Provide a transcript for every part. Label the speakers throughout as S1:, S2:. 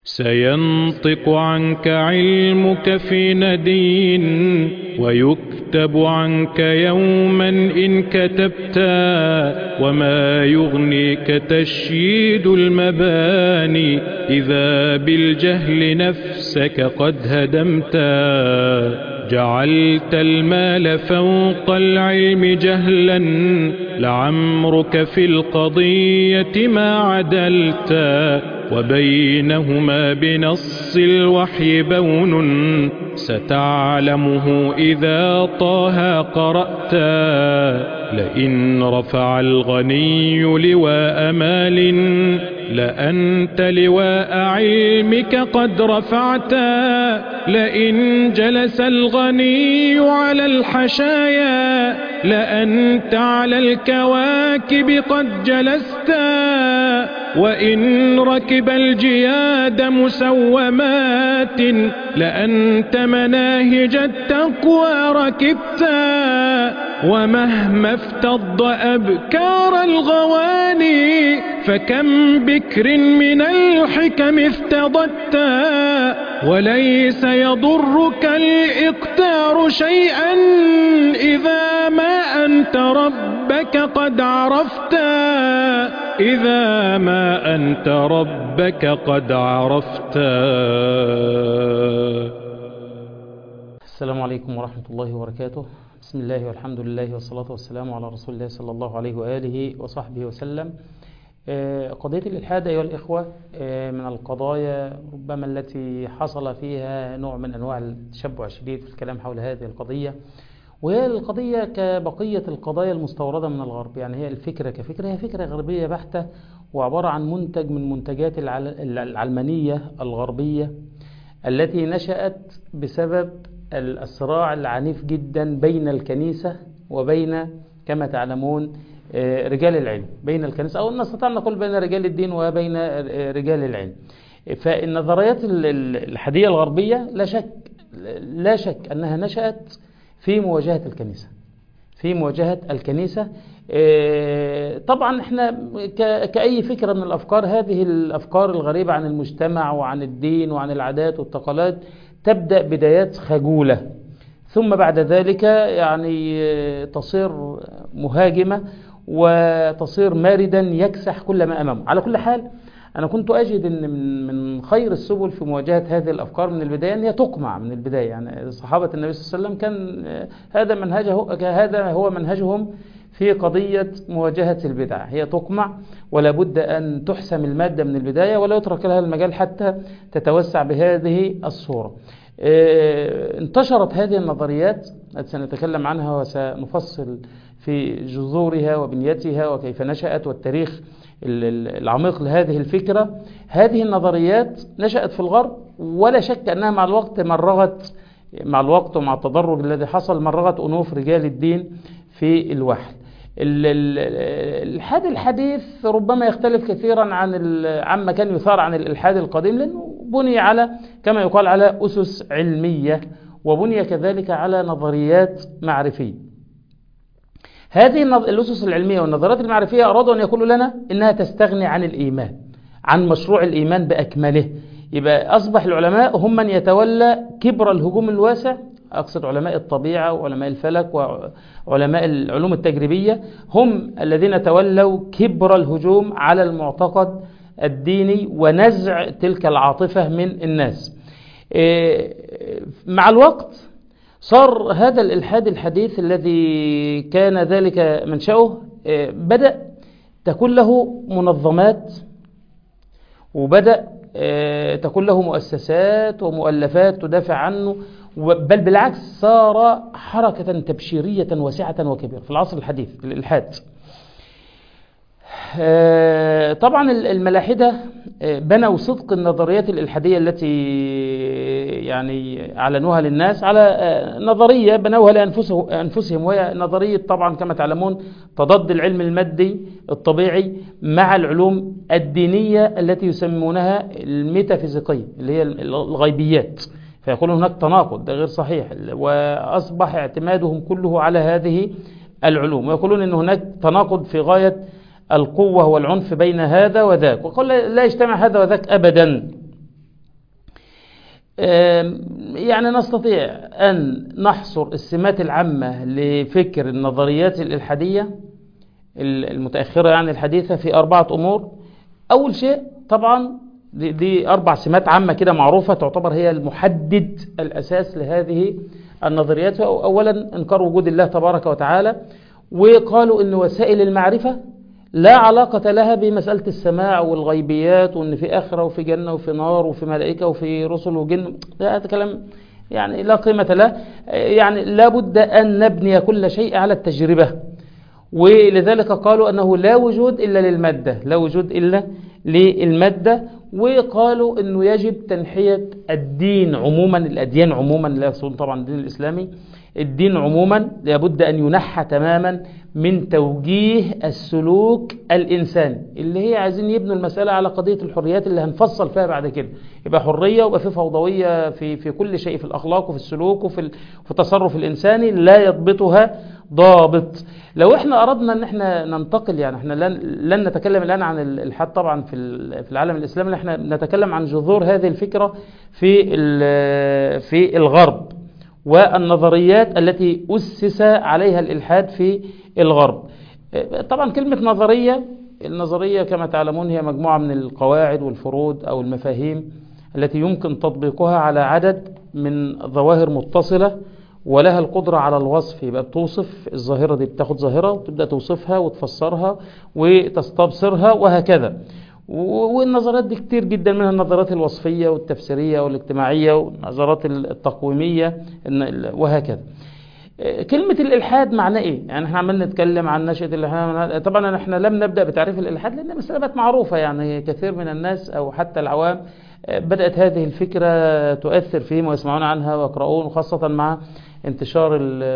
S1: سينطق عنك علمك في ندين ويكتب عنك يوما إن كتبت وما يغنيك تشييد المباني إذا بالجهل نفسك قد هدمت جعلت المال فوق العلم جهلا لعمرك في القضية ما عدلت وبينهما بنص الوحي بون ستعلمه إذا طه قرأت لئن رفع الغني لواء مال لأنت لواء علمك قد رفعت لئن جلس الغني على الحشايا لأنت على الكواكب قد جلست وإن ركب الجياد مسومات لأنت مناهج التقوى ركبت ومهما افتض أبكار الغواني فكم بكر من الحكم افتضت وليس يضرك الإقتار شيئا إذا ما أنت ربك قد عرفت إذا ما أنت ربك قد عرفت
S2: السلام عليكم ورحمة الله وبركاته بسم الله والحمد لله والصلاة والسلام على رسول الله صلى الله عليه وآله وصحبه وسلم قضية الإلحاد أيها الإخوة من القضايا ربما التي حصل فيها نوع من أنواع التشبع الشديد في الكلام حول هذه القضية وهي القضية كبقية القضايا المستوردة من الغرب يعني هي الفكرة كفكرة هي فكرة غربية بحتة وعبارة عن منتج من منتجات العلمانية الغربية التي نشأت بسبب الصراع العنيف جدا بين الكنيسة وبين كما تعلمون رجال العلم بين الكنيسة أو نستطيع أن نقول بين رجال الدين وبين رجال العلم فالنظريات الحدية الغربية لا شك لا شك أنها نشأت في مواجهة الكنيسة في مواجهة الكنيسة طبعا احنا كأي فكرة من الأفكار هذه الأفكار الغريبة عن المجتمع وعن الدين وعن العادات والتقاليد تبدأ بدايات خجولة ثم بعد ذلك يعني تصير مهاجمة وتصير ماردا يكسح كل ما أمامه على كل حال أنا كنت أجد أن من خير السبل في مواجهة هذه الأفكار من البداية أن هي تقمع من البداية يعني صحابة النبي صلى الله عليه وسلم كان هذا منهجه هذا هو منهجهم في قضية مواجهة البدع هي تقمع ولا بد أن تحسم المادة من البداية ولا يترك لها المجال حتى تتوسع بهذه الصورة انتشرت هذه النظريات التي سنتكلم عنها وسنفصل في جذورها وبنيتها وكيف نشأت والتاريخ العميق لهذه الفكرة هذه النظريات نشأت في الغرب ولا شك أنها مع الوقت مرغت مع الوقت ومع التدرج الذي حصل مرغت أنوف رجال الدين في الوحل الإلحاد الحديث ربما يختلف كثيرا عن عما كان يثار عن الإلحاد القديم لأنه بني على كما يقال على أسس علمية وبني كذلك على نظريات معرفية هذه الأسس العلمية والنظريات المعرفية أرادوا أن يقولوا لنا إنها تستغني عن الإيمان عن مشروع الإيمان بأكمله يبقى أصبح العلماء هم من يتولى كبر الهجوم الواسع أقصد علماء الطبيعة وعلماء الفلك وعلماء العلوم التجريبية هم الذين تولوا كبر الهجوم على المعتقد الديني ونزع تلك العاطفة من الناس مع الوقت صار هذا الإلحاد الحديث الذي كان ذلك منشأه بدأ تكون له منظمات وبدأ تكون له مؤسسات ومؤلفات تدافع عنه بل بالعكس صار حركة تبشيرية واسعة وكبيرة في العصر الحديث الإلحاد طبعا الملاحدة بنوا صدق النظريات الإلحادية التي يعني أعلنوها للناس على نظرية بنوها لأنفسهم وهي نظرية طبعا كما تعلمون تضاد العلم المادي الطبيعي مع العلوم الدينية التي يسمونها الميتافيزيقية اللي هي الغيبيات فيقولون هناك تناقض ده غير صحيح وأصبح اعتمادهم كله على هذه العلوم ويقولون أن هناك تناقض في غاية القوة والعنف بين هذا وذاك وقال لا يجتمع هذا وذاك أبدا يعني نستطيع أن نحصر السمات العامة لفكر النظريات الإلحادية المتأخرة يعني الحديثة في أربعة أمور أول شيء طبعا دي, دي أربع سمات عامة كده معروفة تعتبر هي المحدد الأساس لهذه النظريات أولا إنكار وجود الله تبارك وتعالى وقالوا أن وسائل المعرفة لا علاقة لها بمسألة السماع والغيبيات وأن في آخرة وفي جنة وفي نار وفي ملائكة وفي رسل وجن ده كلام يعني لا قيمة له يعني لابد أن نبني كل شيء على التجربة ولذلك قالوا أنه لا وجود إلا للمادة لا وجود إلا للمادة وقالوا أنه يجب تنحية الدين عموما الأديان عموما لا يقصدون طبعا الدين الإسلامي الدين عموما لابد أن ينحى تماما من توجيه السلوك الإنساني اللي هي عايزين يبنوا المسألة على قضية الحريات اللي هنفصل فيها بعد كده يبقى حرية ويبقى في فوضوية في, في كل شيء في الأخلاق وفي السلوك وفي, في التصرف الإنساني لا يضبطها ضابط لو احنا أردنا أن احنا ننتقل يعني احنا لن, لن نتكلم الآن عن الإلحاد طبعا في في العالم الإسلامي احنا نتكلم عن جذور هذه الفكرة في في الغرب والنظريات التي أسس عليها الإلحاد في الغرب طبعا كلمة نظرية النظرية كما تعلمون هي مجموعة من القواعد والفروض أو المفاهيم التي يمكن تطبيقها على عدد من ظواهر متصلة ولها القدرة على الوصف يبقى بتوصف الظاهرة دي بتاخد ظاهرة وتبدأ توصفها وتفسرها وتستبصرها وهكذا والنظرات دي كتير جدا منها النظرات الوصفية والتفسيرية والاجتماعية والنظرات التقويمية وهكذا كلمة الإلحاد معناه إيه؟ يعني احنا عمالين نتكلم عن نشأة الإلحاد طبعا احنا لم نبدأ بتعريف الإلحاد لأن مسألة بقت معروفة يعني كثير من الناس أو حتى العوام بدأت هذه الفكرة تؤثر فيهم ويسمعون عنها ويقرؤون وخاصة مع انتشار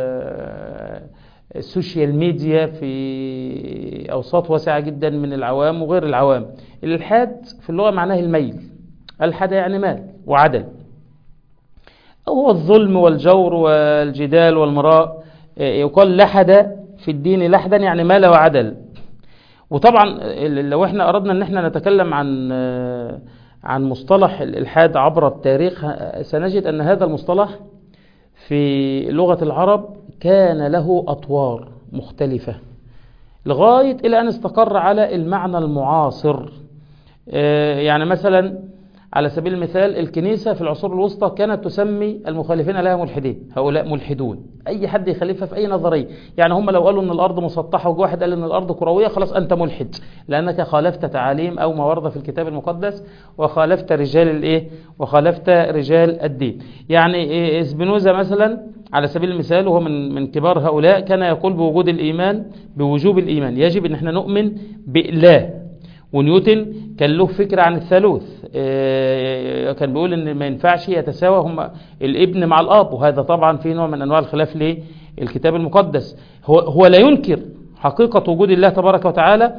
S2: السوشيال ميديا في أوساط واسعة جدا من العوام وغير العوام الإلحاد في اللغة معناه الميل الحد يعني مال وعدل أو هو الظلم والجور والجدال والمراء يقال لحد في الدين لحدا يعني مال وعدل وطبعا لو احنا أردنا ان احنا نتكلم عن عن مصطلح الإلحاد عبر التاريخ سنجد أن هذا المصطلح في لغة العرب كان له أطوار مختلفة لغاية إلى أن استقر على المعنى المعاصر يعني مثلا على سبيل المثال الكنيسة في العصور الوسطى كانت تسمي المخالفين لها ملحدين هؤلاء ملحدون أي حد يخالفها في أي نظرية يعني هم لو قالوا أن الأرض مسطحة وجو واحد قال أن الأرض كروية خلاص أنت ملحد لأنك خالفت تعاليم أو ما ورد في الكتاب المقدس وخالفت رجال الإيه وخالفت رجال الدين يعني اسبنوزا مثلا على سبيل المثال وهو من من كبار هؤلاء كان يقول بوجود الإيمان بوجوب الإيمان يجب أن احنا نؤمن بإله ونيوتن كان له فكرة عن الثالوث كان بيقول ان ما ينفعش يتساوى هم الابن مع الاب وهذا طبعا في نوع من انواع الخلاف للكتاب المقدس هو, هو لا ينكر حقيقة وجود الله تبارك وتعالى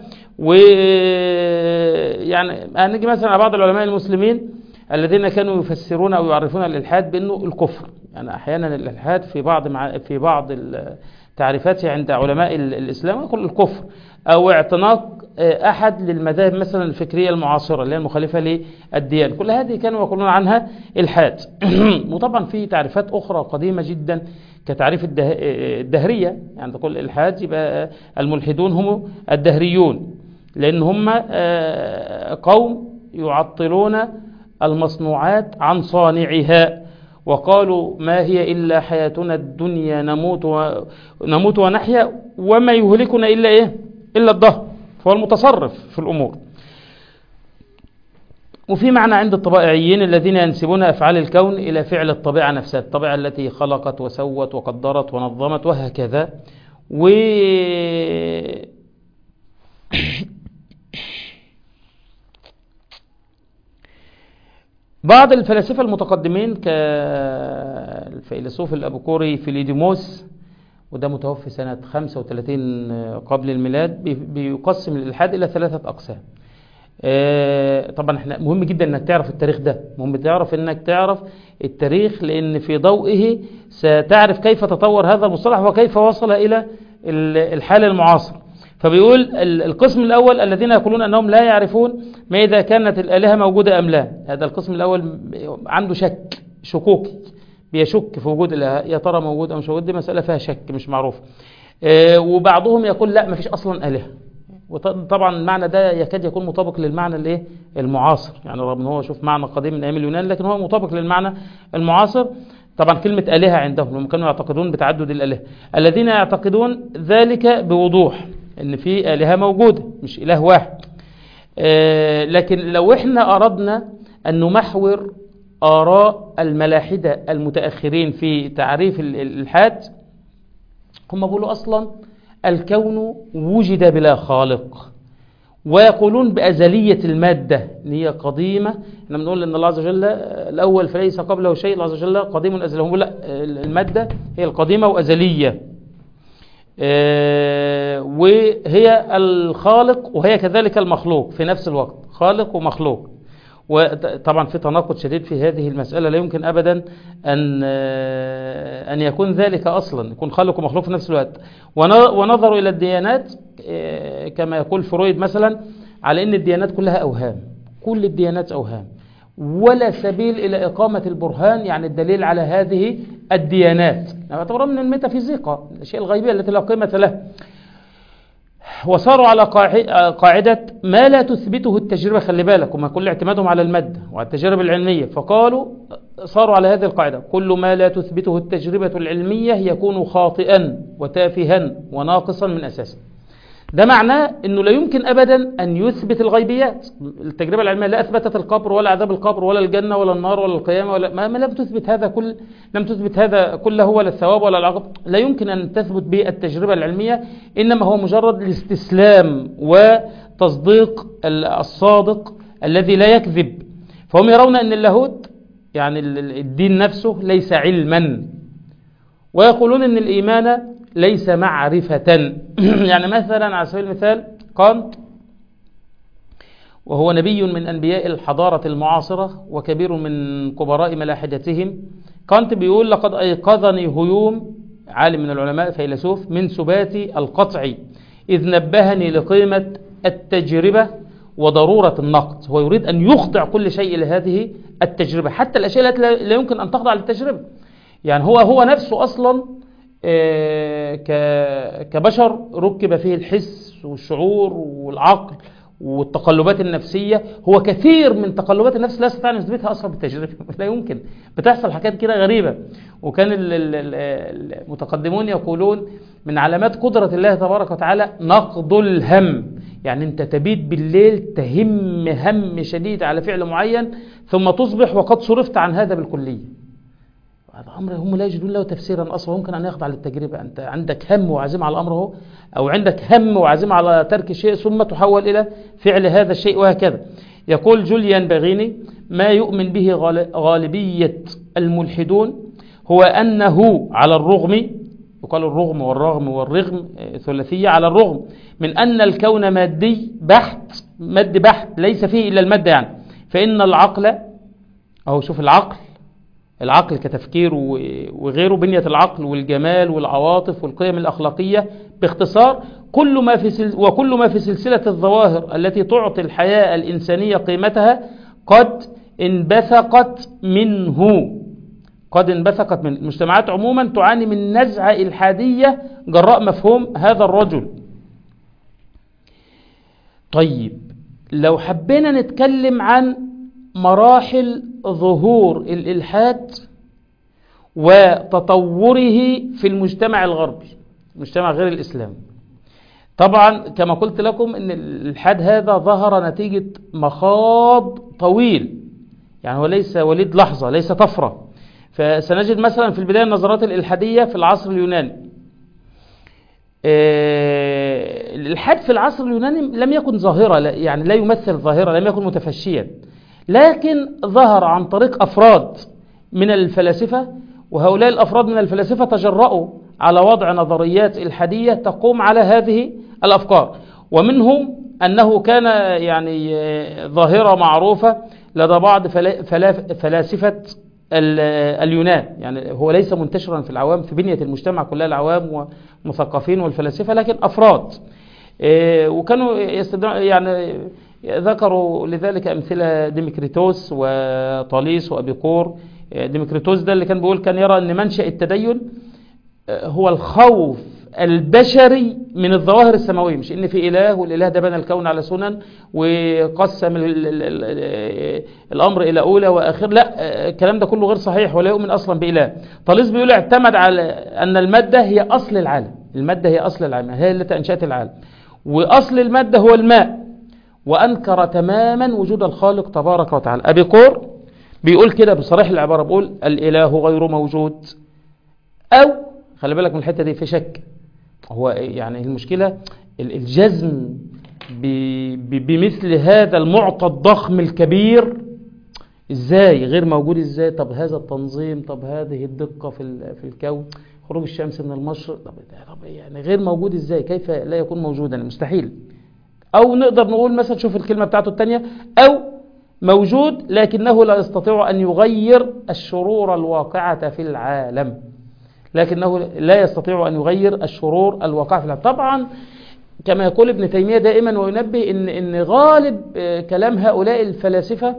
S2: ويعني هنيجي مثلا على بعض العلماء المسلمين الذين كانوا يفسرون او يعرفون الالحاد بانه الكفر يعني احيانا الالحاد في بعض مع في بعض تعريفاته عند علماء الاسلام يقول الكفر او اعتناق احد للمذاهب مثلا الفكريه المعاصره اللي هي المخالفه للديانه كل هذه كانوا يقولون عنها الحاد وطبعا في تعريفات اخرى قديمه جدا كتعريف الدهريه يعني تقول الالحاد يبقى الملحدون هم الدهريون لان هم قوم يعطلون المصنوعات عن صانعها وقالوا ما هي إلا حياتنا الدنيا نموت و... نموت ونحيا وما يهلكنا إلا إيه إلا الدهر فهو المتصرف في الأمور وفي معنى عند الطبائعيين الذين ينسبون أفعال الكون إلى فعل الطبيعة نفسها الطبيعة التي خلقت وسوت وقدرت ونظمت وهكذا و بعض الفلاسفة المتقدمين كالفيلسوف الأبوكوري فيليديموس وده متوفي سنة 35 قبل الميلاد بيقسم الإلحاد إلى ثلاثة أقسام طبعا احنا مهم جدا انك تعرف التاريخ ده مهم تعرف انك تعرف التاريخ لان في ضوئه ستعرف كيف تطور هذا المصطلح وكيف وصل الى الحال المعاصر فبيقول القسم الأول الذين يقولون أنهم لا يعرفون ما إذا كانت الآلهة موجودة أم لا هذا القسم الأول عنده شك شكوكي بيشك في وجود الاله يا ترى موجود او مش موجود دي مساله فيها شك مش معروفه آه، وبعضهم يقول لا مفيش اصلا اله وطبعا المعنى ده يكاد يكون مطابق للمعنى الايه المعاصر يعني رغم ان هو شوف معنى قديم من ايام اليونان لكن هو مطابق للمعنى المعاصر طبعا كلمة آلهة عندهم هم كانوا يعتقدون بتعدد الآلهة الذين يعتقدون ذلك بوضوح ان في آلهة موجودة مش إله واحد آه، لكن لو احنا أردنا أن نمحور آراء الملاحدة المتأخرين في تعريف ال- الإلحاد هم بيقولوا أصلا الكون وجد بلا خالق ويقولون بأزلية المادة إن هي قديمة احنا بنقول إن الله عز وجل الأول فليس قبله شيء الله عز وجل قديم أزلي هم لا المادة هي القديمة وأزلية آه، وهي الخالق وهي كذلك المخلوق في نفس الوقت خالق ومخلوق وطبعا في تناقض شديد في هذه المسألة لا يمكن أبدا أن آه، أن يكون ذلك أصلا يكون خالق ومخلوق في نفس الوقت ون- ونظروا إلى الديانات آه، كما يقول فرويد مثلا على أن الديانات كلها أوهام كل الديانات أوهام ولا سبيل إلى إقامة البرهان يعني الدليل على هذه الديانات يعتبر من الميتافيزيقا الأشياء الغيبية التي لا قيمة لها وصاروا على قاع- قاعدة ما لا تثبته التجربة خلي بالك وما كل اعتمادهم على المادة وعلى التجارب العلمية فقالوا صاروا على هذه القاعدة كل ما لا تثبته التجربة العلمية يكون خاطئا وتافها وناقصا من أساسه ده معناه انه لا يمكن ابدا ان يثبت الغيبيات التجربه العلميه لا اثبتت القبر ولا عذاب القبر ولا الجنه ولا النار ولا القيامه ولا ما ما لم تثبت هذا كل لم تثبت هذا كله ولا الثواب ولا العقاب لا يمكن ان تثبت به التجربه العلميه انما هو مجرد الاستسلام وتصديق ال- الصادق الذي لا يكذب فهم يرون ان اللاهوت يعني ال- ال- الدين نفسه ليس علما ويقولون ان الايمان ليس معرفة يعني مثلا على سبيل المثال كانت وهو نبي من أنبياء الحضارة المعاصرة وكبير من كبراء ملاحدتهم كانت بيقول لقد أيقظني هيوم عالم من العلماء فيلسوف من سباتي القطعي إذ نبهني لقيمة التجربة وضرورة النقد هو يريد أن يخضع كل شيء لهذه التجربة حتى الأشياء التي لا- لا يمكن أن تخضع للتجربة يعني هو هو نفسه أصلا آه، ك- كبشر ركب فيه الحس والشعور والعقل والتقلبات النفسية هو كثير من تقلبات النفس لا استطيع أن يثبتها أصلا بالتجربة لا يمكن بتحصل حاجات كده غريبة وكان ال- ال- ال- المتقدمون يقولون من علامات قدرة الله تبارك وتعالى نقض الهم يعني أنت تبيت بالليل تهم هم شديد على فعل معين ثم تصبح وقد صرفت عن هذا بالكلية هذا امر هم لا يجدون له تفسيرا اصلا ممكن ان يخضع للتجربه انت عندك هم وعزيمه على الامر هو او عندك هم وعزيمه على ترك شيء ثم تحول الى فعل هذا الشيء وهكذا يقول جوليان باغيني ما يؤمن به غال- غالبيه الملحدون هو انه على الرغم يقال الرغم والرغم والرغم آه، ثلاثيه على الرغم من ان الكون مادي بحت مادي بحت ليس فيه الا الماده يعني فان العقل اهو شوف العقل العقل كتفكير و- وغيره بنية العقل والجمال والعواطف والقيم الأخلاقية باختصار كل ما في سل وكل ما في سلسلة الظواهر التي تعطي الحياة الإنسانية قيمتها قد انبثقت منه قد انبثقت من المجتمعات عموما تعاني من نزعة إلحادية جراء مفهوم هذا الرجل طيب لو حبينا نتكلم عن مراحل ظهور الإلحاد وتطوره في المجتمع الغربي المجتمع غير الإسلامي طبعا كما قلت لكم ان الإلحاد هذا ظهر نتيجة مخاض طويل يعني هو ليس وليد لحظة ليس طفرة فسنجد مثلا في البداية النظرات الإلحادية في العصر اليوناني آه، الإلحاد في العصر اليوناني لم يكن ظاهرة لا- يعني لا يمثل ظاهرة لم يكن متفشيا لكن ظهر عن طريق أفراد من الفلاسفة وهؤلاء الأفراد من الفلاسفة تجرؤوا على وضع نظريات إلحادية تقوم على هذه الأفكار ومنهم أنه كان يعني آه، ظاهرة معروفة لدى بعض فلا- فلا- فلاسفة ال- اليونان يعني هو ليس منتشرا في العوام في بنية المجتمع كلها العوام والمثقفين والفلاسفة لكن أفراد إيه، وكانوا يستدعون يعني ذكروا لذلك أمثلة ديمكريتوس وطاليس وأبيقور ديمقريطوس ده اللي كان بيقول كان يرى ان منشأ التدين هو الخوف البشري من الظواهر السماوية مش ان في اله والاله ده بنى الكون على سنن وقسم ال ال ال الامر الى اولى واخر لا الكلام ده كله غير صحيح ولا يؤمن اصلا باله طاليس بيقول اعتمد على ان المادة هي اصل العالم المادة هي اصل العالم هي التي انشأت العالم واصل المادة هو الماء وانكر تماما وجود الخالق تبارك وتعالى ابي قور بيقول كده بصريح العبارة بيقول الاله غير موجود او خلي بالك من الحتة دي في شك هو يعني المشكلة الجزم بمثل هذا المعطى الضخم الكبير ازاي غير موجود ازاي طب هذا التنظيم طب هذه الدقة في في الكون خروج الشمس من المشرق طب, طب يعني غير موجود ازاي كيف لا يكون موجودا مستحيل او نقدر نقول مثلا شوف الكلمة بتاعته الثانية او موجود لكنه لا يستطيع ان يغير الشرور الواقعة في العالم لكنه لا يستطيع أن يغير الشرور الواقع في العالم طبعا كما يقول ابن تيمية دائما وينبه إن, إن غالب كلام هؤلاء الفلاسفة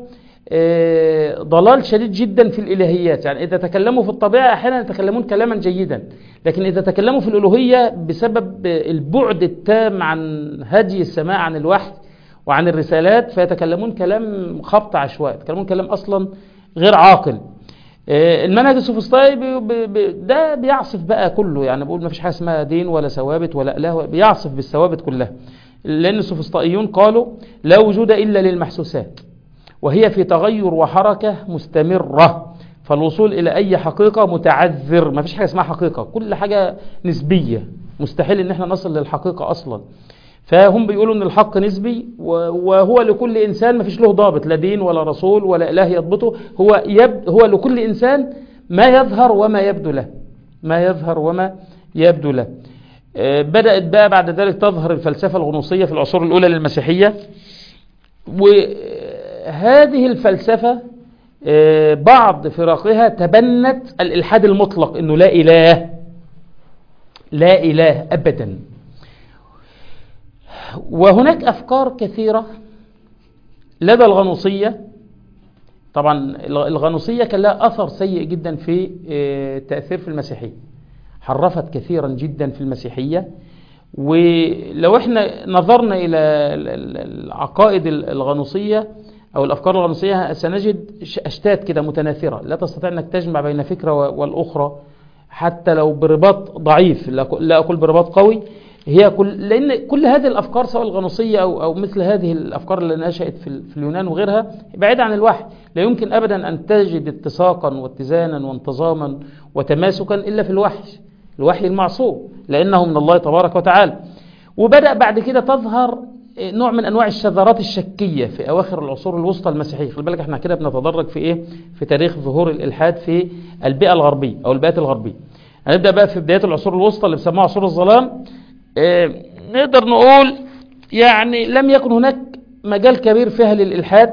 S2: ضلال شديد جدا في الإلهيات يعني إذا تكلموا في الطبيعة أحيانا يتكلمون كلاما جيدا لكن إذا تكلموا في الألوهية بسبب البعد التام عن هدي السماء عن الوحي وعن الرسالات فيتكلمون كلام خبط عشوائي يتكلمون كلام أصلا غير عاقل المنهج السوفسطائي بي بي ده بيعصف بقى كله يعني بقول ما فيش حاجه اسمها دين ولا ثوابت ولا اله بيعصف بالثوابت كلها لان السوفسطائيون قالوا لا وجود الا للمحسوسات وهي في تغير وحركه مستمره فالوصول الى اي حقيقه متعذر ما فيش حاجه اسمها حقيقه كل حاجه نسبيه مستحيل ان احنا نصل للحقيقه اصلا فهم بيقولوا ان الحق نسبي وهو لكل انسان ما فيش له ضابط لا دين ولا رسول ولا اله يضبطه هو يب هو لكل انسان ما يظهر وما يبدو له ما يظهر وما يبدو له بدأت بقى بعد ذلك تظهر الفلسفة الغنوصية في العصور الأولى للمسيحية وهذه الفلسفة بعض فرقها تبنت الإلحاد المطلق أنه لا إله لا إله أبداً وهناك أفكار كثيرة لدى الغنوصية طبعا الغنوصية كان لها أثر سيء جدا في التأثير في المسيحية حرفت كثيرا جدا في المسيحية ولو احنا نظرنا إلى العقائد الغنوصية أو الأفكار الغنوصية سنجد أشتات كده متناثرة لا تستطيع أنك تجمع بين فكرة والأخرى حتى لو برباط ضعيف لا أقول برباط قوي هي كل لان كل هذه الافكار سواء الغنوصيه او او مثل هذه الافكار اللي نشات في, في اليونان وغيرها بعيده عن الوحي لا يمكن ابدا ان تجد اتساقا واتزانا وانتظاما وتماسكا الا في الوحي الوحي المعصوم لانه من الله تبارك وتعالى وبدا بعد كده تظهر نوع من انواع الشذرات الشكيه في اواخر العصور الوسطى المسيحيه خلي بالك احنا كده بنتدرج في ايه في تاريخ ظهور الالحاد في البيئه الغربيه او البيئات الغربيه هنبدا بقى في بدايات العصور الوسطى اللي بيسموها عصور الظلام اه نقدر نقول يعني لم يكن هناك مجال كبير فيها للإلحاد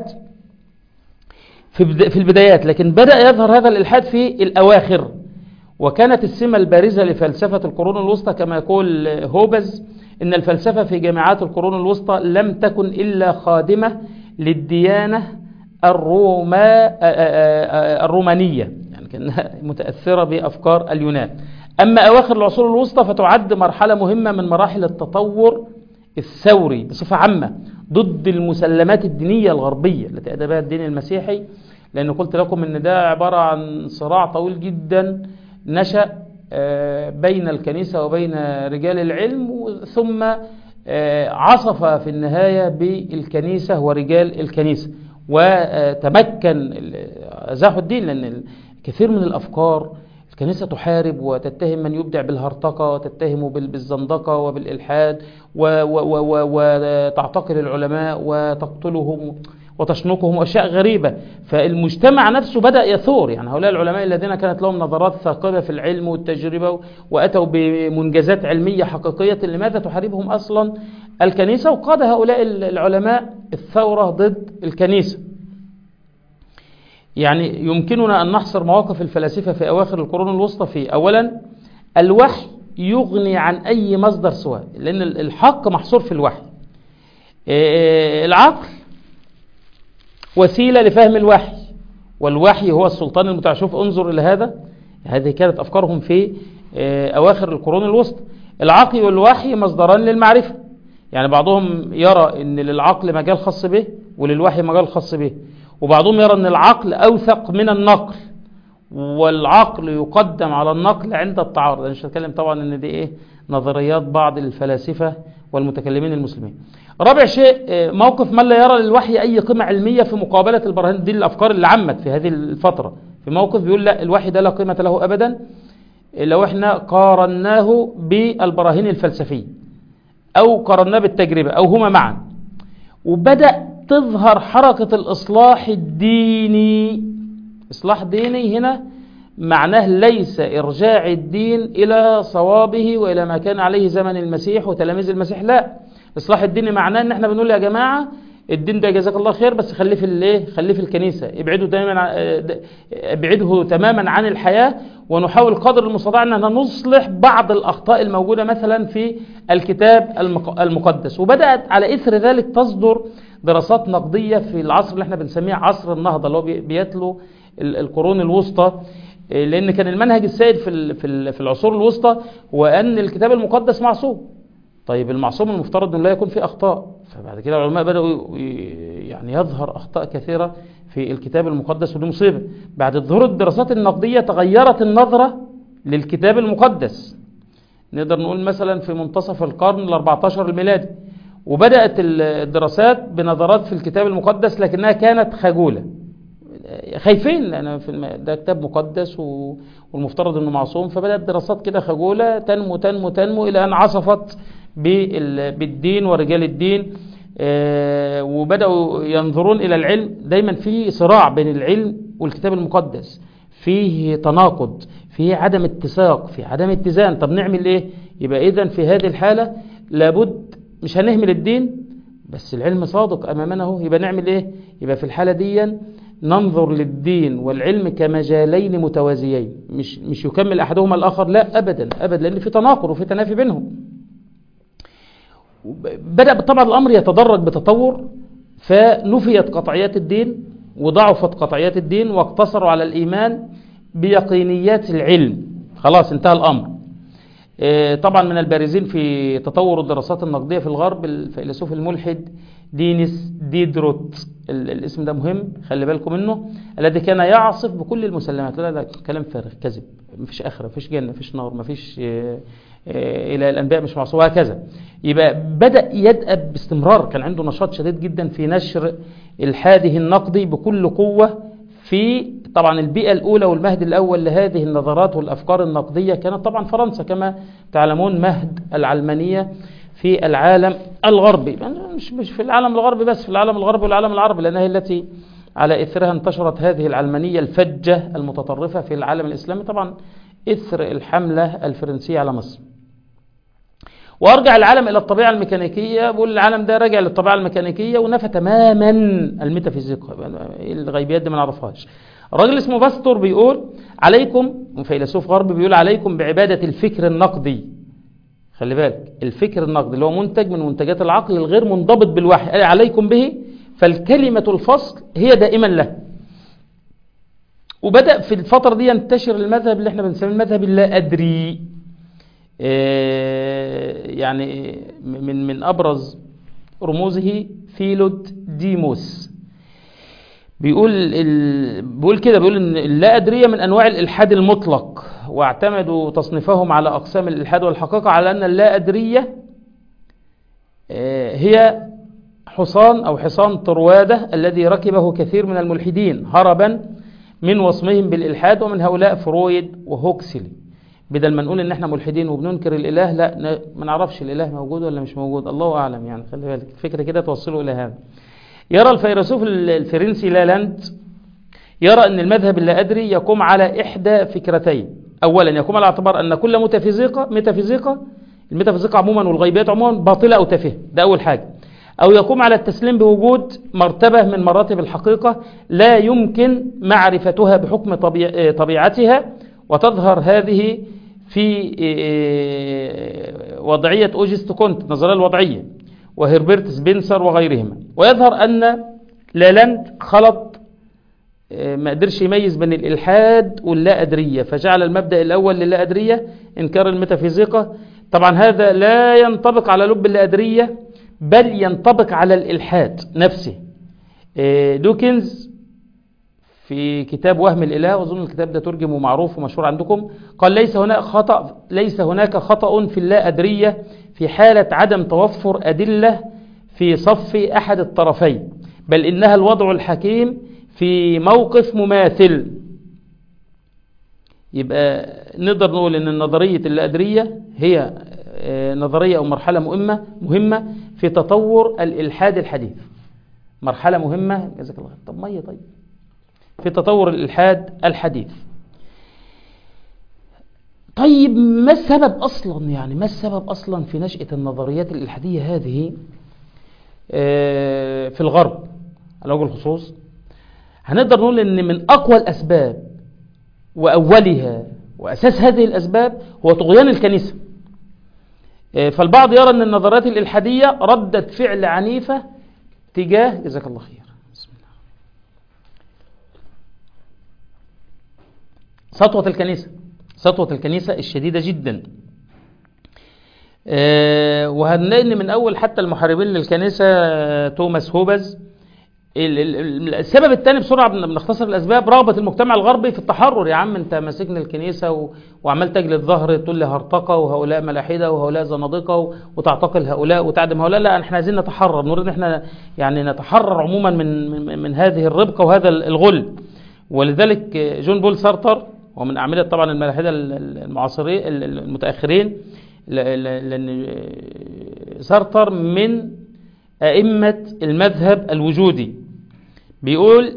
S2: في في البدايات لكن بدأ يظهر هذا الإلحاد في الأواخر وكانت السمة البارزة لفلسفة القرون الوسطى كما يقول هوبز إن الفلسفة في جامعات القرون الوسطى لم تكن إلا خادمة للديانة الروما الرومانية يعني كانها متأثرة بأفكار اليونان أما أواخر العصور الوسطى فتعد مرحلة مهمة من مراحل التطور الثوري بصفة عامة ضد المسلمات الدينية الغربية التي أدى بها الدين المسيحي لأن قلت لكم أن ده عبارة عن صراع طويل جدا نشأ بين الكنيسة وبين رجال العلم ثم عصف في النهاية بالكنيسة ورجال الكنيسة وتمكن زاحوا الدين لأن كثير من الأفكار الكنيسة تحارب وتتهم من يبدع بالهرطقة وتتهمه بالزندقة وبالإلحاد وتعتقل العلماء وتقتلهم وتشنقهم أشياء غريبة فالمجتمع نفسه بدأ يثور يعني هؤلاء العلماء الذين كانت لهم نظرات ثاقبة في العلم والتجربة وأتوا بمنجزات علمية حقيقية لماذا تحاربهم أصلا الكنيسة وقاد هؤلاء العلماء الثورة ضد الكنيسة يعني يمكننا أن نحصر مواقف الفلاسفة في أواخر القرون الوسطى في أولا الوحي يغني عن أي مصدر سواه لأن الحق محصور في الوحي العقل وسيلة لفهم الوحي والوحي هو السلطان المتع شوف انظر إلى هذا هذه كانت أفكارهم في آه، أواخر القرون الوسطى العقل والوحي مصدران للمعرفة يعني بعضهم يرى أن للعقل مجال خاص به وللوحي مجال خاص به وبعضهم يرى أن العقل أوثق من النقل والعقل يقدم على النقل عند التعارض أنا مش هتكلم طبعا أن دي إيه نظريات بعض الفلاسفة والمتكلمين المسلمين رابع شيء آه، موقف من لا يرى للوحي أي قيمة علمية في مقابلة البراهين دي الأفكار اللي عمت في هذه الفترة في موقف بيقول لا الوحي ده لا قيمة له أبدا لو احنا قارناه بالبراهين الفلسفية أو قارناه بالتجربة أو هما معا وبدأ تظهر حركة الإصلاح الديني إصلاح ديني هنا معناه ليس إرجاع الدين إلى صوابه وإلى ما كان عليه زمن المسيح وتلاميذ المسيح لا إصلاح الديني معناه إن احنا بنقول يا جماعة الدين ده جزاك الله خير بس خليه في الايه خليه في الكنيسه ابعده تماما عن- ابعده تماما عن الحياه ونحاول قدر المستطاع ان نصلح بعض الاخطاء الموجوده مثلا في الكتاب المق- المقدس وبدات على اثر ذلك تصدر دراسات نقديه في العصر اللي احنا بنسميه عصر النهضه اللي هو بي- بيتلو ال- القرون الوسطى إيه، لان كان المنهج السائد في ال- في ال- في العصور الوسطى هو ان الكتاب المقدس معصوم طيب المعصوم المفترض انه لا يكون فيه اخطاء فبعد كده العلماء بداوا ي- يعني يظهر اخطاء كثيره في الكتاب المقدس ودي مصيبه بعد ظهور الدراسات النقديه تغيرت النظره للكتاب المقدس نقدر نقول مثلا في منتصف القرن ال14 الميلادي وبدات ال- الدراسات بنظرات في الكتاب المقدس لكنها كانت خجوله خايفين لان في الم... ده كتاب مقدس و... والمفترض انه معصوم فبدات دراسات كده خجوله تنمو تنمو تنمو الى ان عصفت بال... بالدين ورجال الدين آه، وبداوا ينظرون الى العلم دايما في صراع بين العلم والكتاب المقدس فيه تناقض فيه عدم اتساق فيه عدم اتزان طب نعمل ايه يبقى اذا في هذه الحاله لابد مش هنهمل الدين بس العلم صادق امامنا اهو يبقى نعمل ايه يبقى في الحاله دي ننظر للدين والعلم كمجالين متوازيين مش مش يكمل احدهما الاخر لا ابدا ابدا لان في تناقض وفي تنافي بينهم بدا طبعا الامر يتدرج بتطور فنفيت قطعيات الدين وضعفت قطعيات الدين واقتصروا على الايمان بيقينيات العلم خلاص انتهى الامر آه، طبعا من البارزين في تطور الدراسات النقديه في الغرب الفيلسوف الملحد دينيس ديدروت ال- الاسم ده مهم خلي بالكم منه الذي كان يعصف بكل المسلمات لا لا كلام فارغ كذب مفيش اخره مفيش جنه مفيش نار مفيش آه، آه، الى الانبياء مش معصوم وهكذا يبقى بدا يدأب باستمرار كان عنده نشاط شديد جدا في نشر الحاده النقدي بكل قوه في طبعا البيئة الأولى والمهد الأول لهذه النظرات والأفكار النقدية كانت طبعا فرنسا كما تعلمون مهد العلمانية في العالم الغربي مش مش في العالم الغربي بس في العالم الغربي والعالم العربي لأنها هي التي على إثرها انتشرت هذه العلمانية الفجة المتطرفة في العالم الإسلامي طبعا إثر الحملة الفرنسية على مصر وارجع العالم الى الطبيعه الميكانيكيه بقول العالم ده راجع للطبيعه الميكانيكيه ونفى تماما الميتافيزيقا الغيبيات دي ما نعرفهاش الراجل اسمه باستور بيقول عليكم فيلسوف غربي بيقول عليكم بعباده الفكر النقدي خلي بالك الفكر النقدي اللي هو منتج من منتجات العقل الغير منضبط بالوحي قال عليكم به فالكلمه الفصل هي دائما له وبدا في الفتره دي ينتشر المذهب اللي احنا بنسميه المذهب اللا ادري آه، يعني من من ابرز رموزه فيلود ديموس بيقول ال... بيقول كده بيقول ان اللا ادريه من انواع الالحاد المطلق واعتمدوا تصنيفهم على اقسام الالحاد والحقيقه على ان اللا ادريه آه، هي حصان او حصان طرواده الذي ركبه كثير من الملحدين هربا من وصمهم بالالحاد ومن هؤلاء فرويد وهوكسلي بدل ما نقول ان احنا ملحدين وبننكر الاله لا ن- ما نعرفش الاله موجود ولا مش موجود الله اعلم يعني خلي بالك الفكره كده توصله الى هذا يرى الفيلسوف ال- الفرنسي لالاند يرى ان المذهب اللا ادري يقوم على احدى فكرتين اولا يقوم على اعتبار ان كل ميتافيزيقا ميتافيزيقا الميتافيزيقا عموما والغيبيات عموما باطله او تافهه ده اول حاجه او يقوم على التسليم بوجود مرتبه من مراتب الحقيقه لا يمكن معرفتها بحكم طبيع- طبيعتها وتظهر هذه في آه، وضعية أوجست كونت النظرية الوضعية وهربرت سبنسر وغيرهما ويظهر أن لالاند خلط ما قدرش يميز بين الإلحاد واللا أدرية فجعل المبدأ الأول للا أدرية إنكار الميتافيزيقا طبعا هذا لا ينطبق على لب اللا أدرية بل ينطبق على الإلحاد نفسه دوكنز في كتاب وهم الإله وأظن الكتاب ده ترجم ومعروف ومشهور عندكم قال ليس هناك خطأ ليس هناك خطأ في اللا أدرية في حالة عدم توفر أدلة في صف أحد الطرفين بل إنها الوضع الحكيم في موقف مماثل يبقى نقدر نقول ان نظرية الأدرية هي نظرية أو مرحلة مهمة مهمة في تطور الإلحاد الحديث مرحلة مهمة جزاك الله طب مية طيب في تطور الإلحاد الحديث طيب ما السبب أصلا يعني ما السبب أصلا في نشأة النظريات الإلحادية هذه في الغرب على وجه الخصوص هنقدر نقول ان من اقوى الاسباب واولها واساس هذه الاسباب هو طغيان الكنيسه فالبعض يرى ان النظريات الالحاديه ردة فعل عنيفه تجاه جزاك الله خير بسم الله سطوة الكنيسة سطوة الكنيسة الشديدة جدا وهنلاقي ان من اول حتى المحاربين للكنيسة توماس هوبز السبب الثاني بسرعه بنختصر الاسباب رغبه المجتمع الغربي في التحرر يا عم انت ماسكني الكنيسه و... وعمال تجلد ظهر تقول لي هرطقه وهؤلاء ملاحده وهؤلاء زنادقه و... وتعتقل هؤلاء وتعدم هؤلاء لا احنا عايزين نتحرر نريد ان احنا يعني نتحرر عموما من من, من هذه الربقه وهذا الغل ولذلك جون بول سارتر ومن اعمده طبعا الملاحده المعاصرين المتاخرين لان سارتر من ائمه المذهب الوجودي بيقول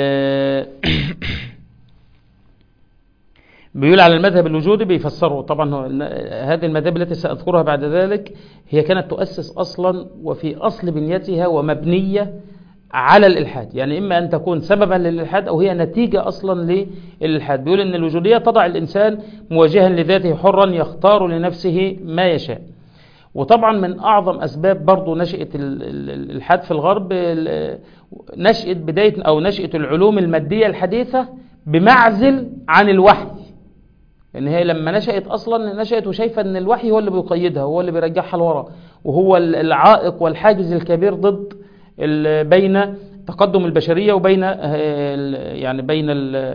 S2: بيقول على المذهب الوجودي بيفسره طبعا هذه المذاهب التي سأذكرها بعد ذلك هي كانت تؤسس أصلا وفي أصل بنيتها ومبنية على الإلحاد يعني إما أن تكون سببا للإلحاد أو هي نتيجة أصلا للإلحاد بيقول أن الوجودية تضع الإنسان مواجها لذاته حرا يختار لنفسه ما يشاء وطبعا من أعظم أسباب برضو نشأة الإلحاد في الغرب نشأة بداية أو نشأة العلوم المادية الحديثة بمعزل عن الوحي لأن هي لما نشأت أصلا نشأت وشايفة أن الوحي هو اللي بيقيدها هو اللي بيرجعها لورا وهو العائق والحاجز الكبير ضد بين تقدم البشرية وبين يعني بين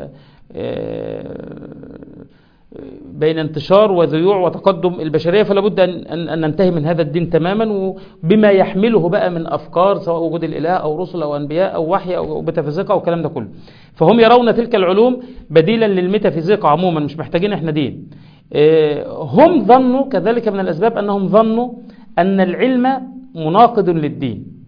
S2: بين انتشار وذيوع وتقدم البشرية فلا بد أن, أن ننتهي من هذا الدين تماما وبما يحمله بقى من أفكار سواء وجود الإله أو رسل أو أنبياء أو وحي أو ميتافيزيقا أو الكلام ده كله فهم يرون تلك العلوم بديلا للميتافيزيقا عموما مش محتاجين احنا دين هم ظنوا كذلك من الأسباب أنهم ظنوا أن العلم مناقض للدين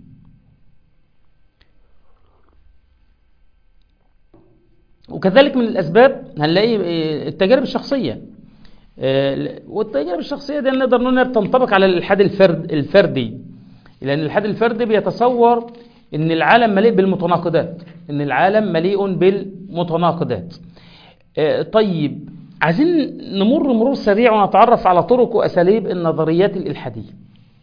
S2: وكذلك من الأسباب هنلاقي التجارب الشخصية والتجارب الشخصية دي نقدر نقول تنطبق على الإلحاد الفرد الفردي لأن الإلحاد الفردي بيتصور أن العالم مليء بالمتناقضات أن العالم مليء بالمتناقضات طيب عايزين نمر مرور سريع ونتعرف على طرق وأساليب النظريات الإلحادية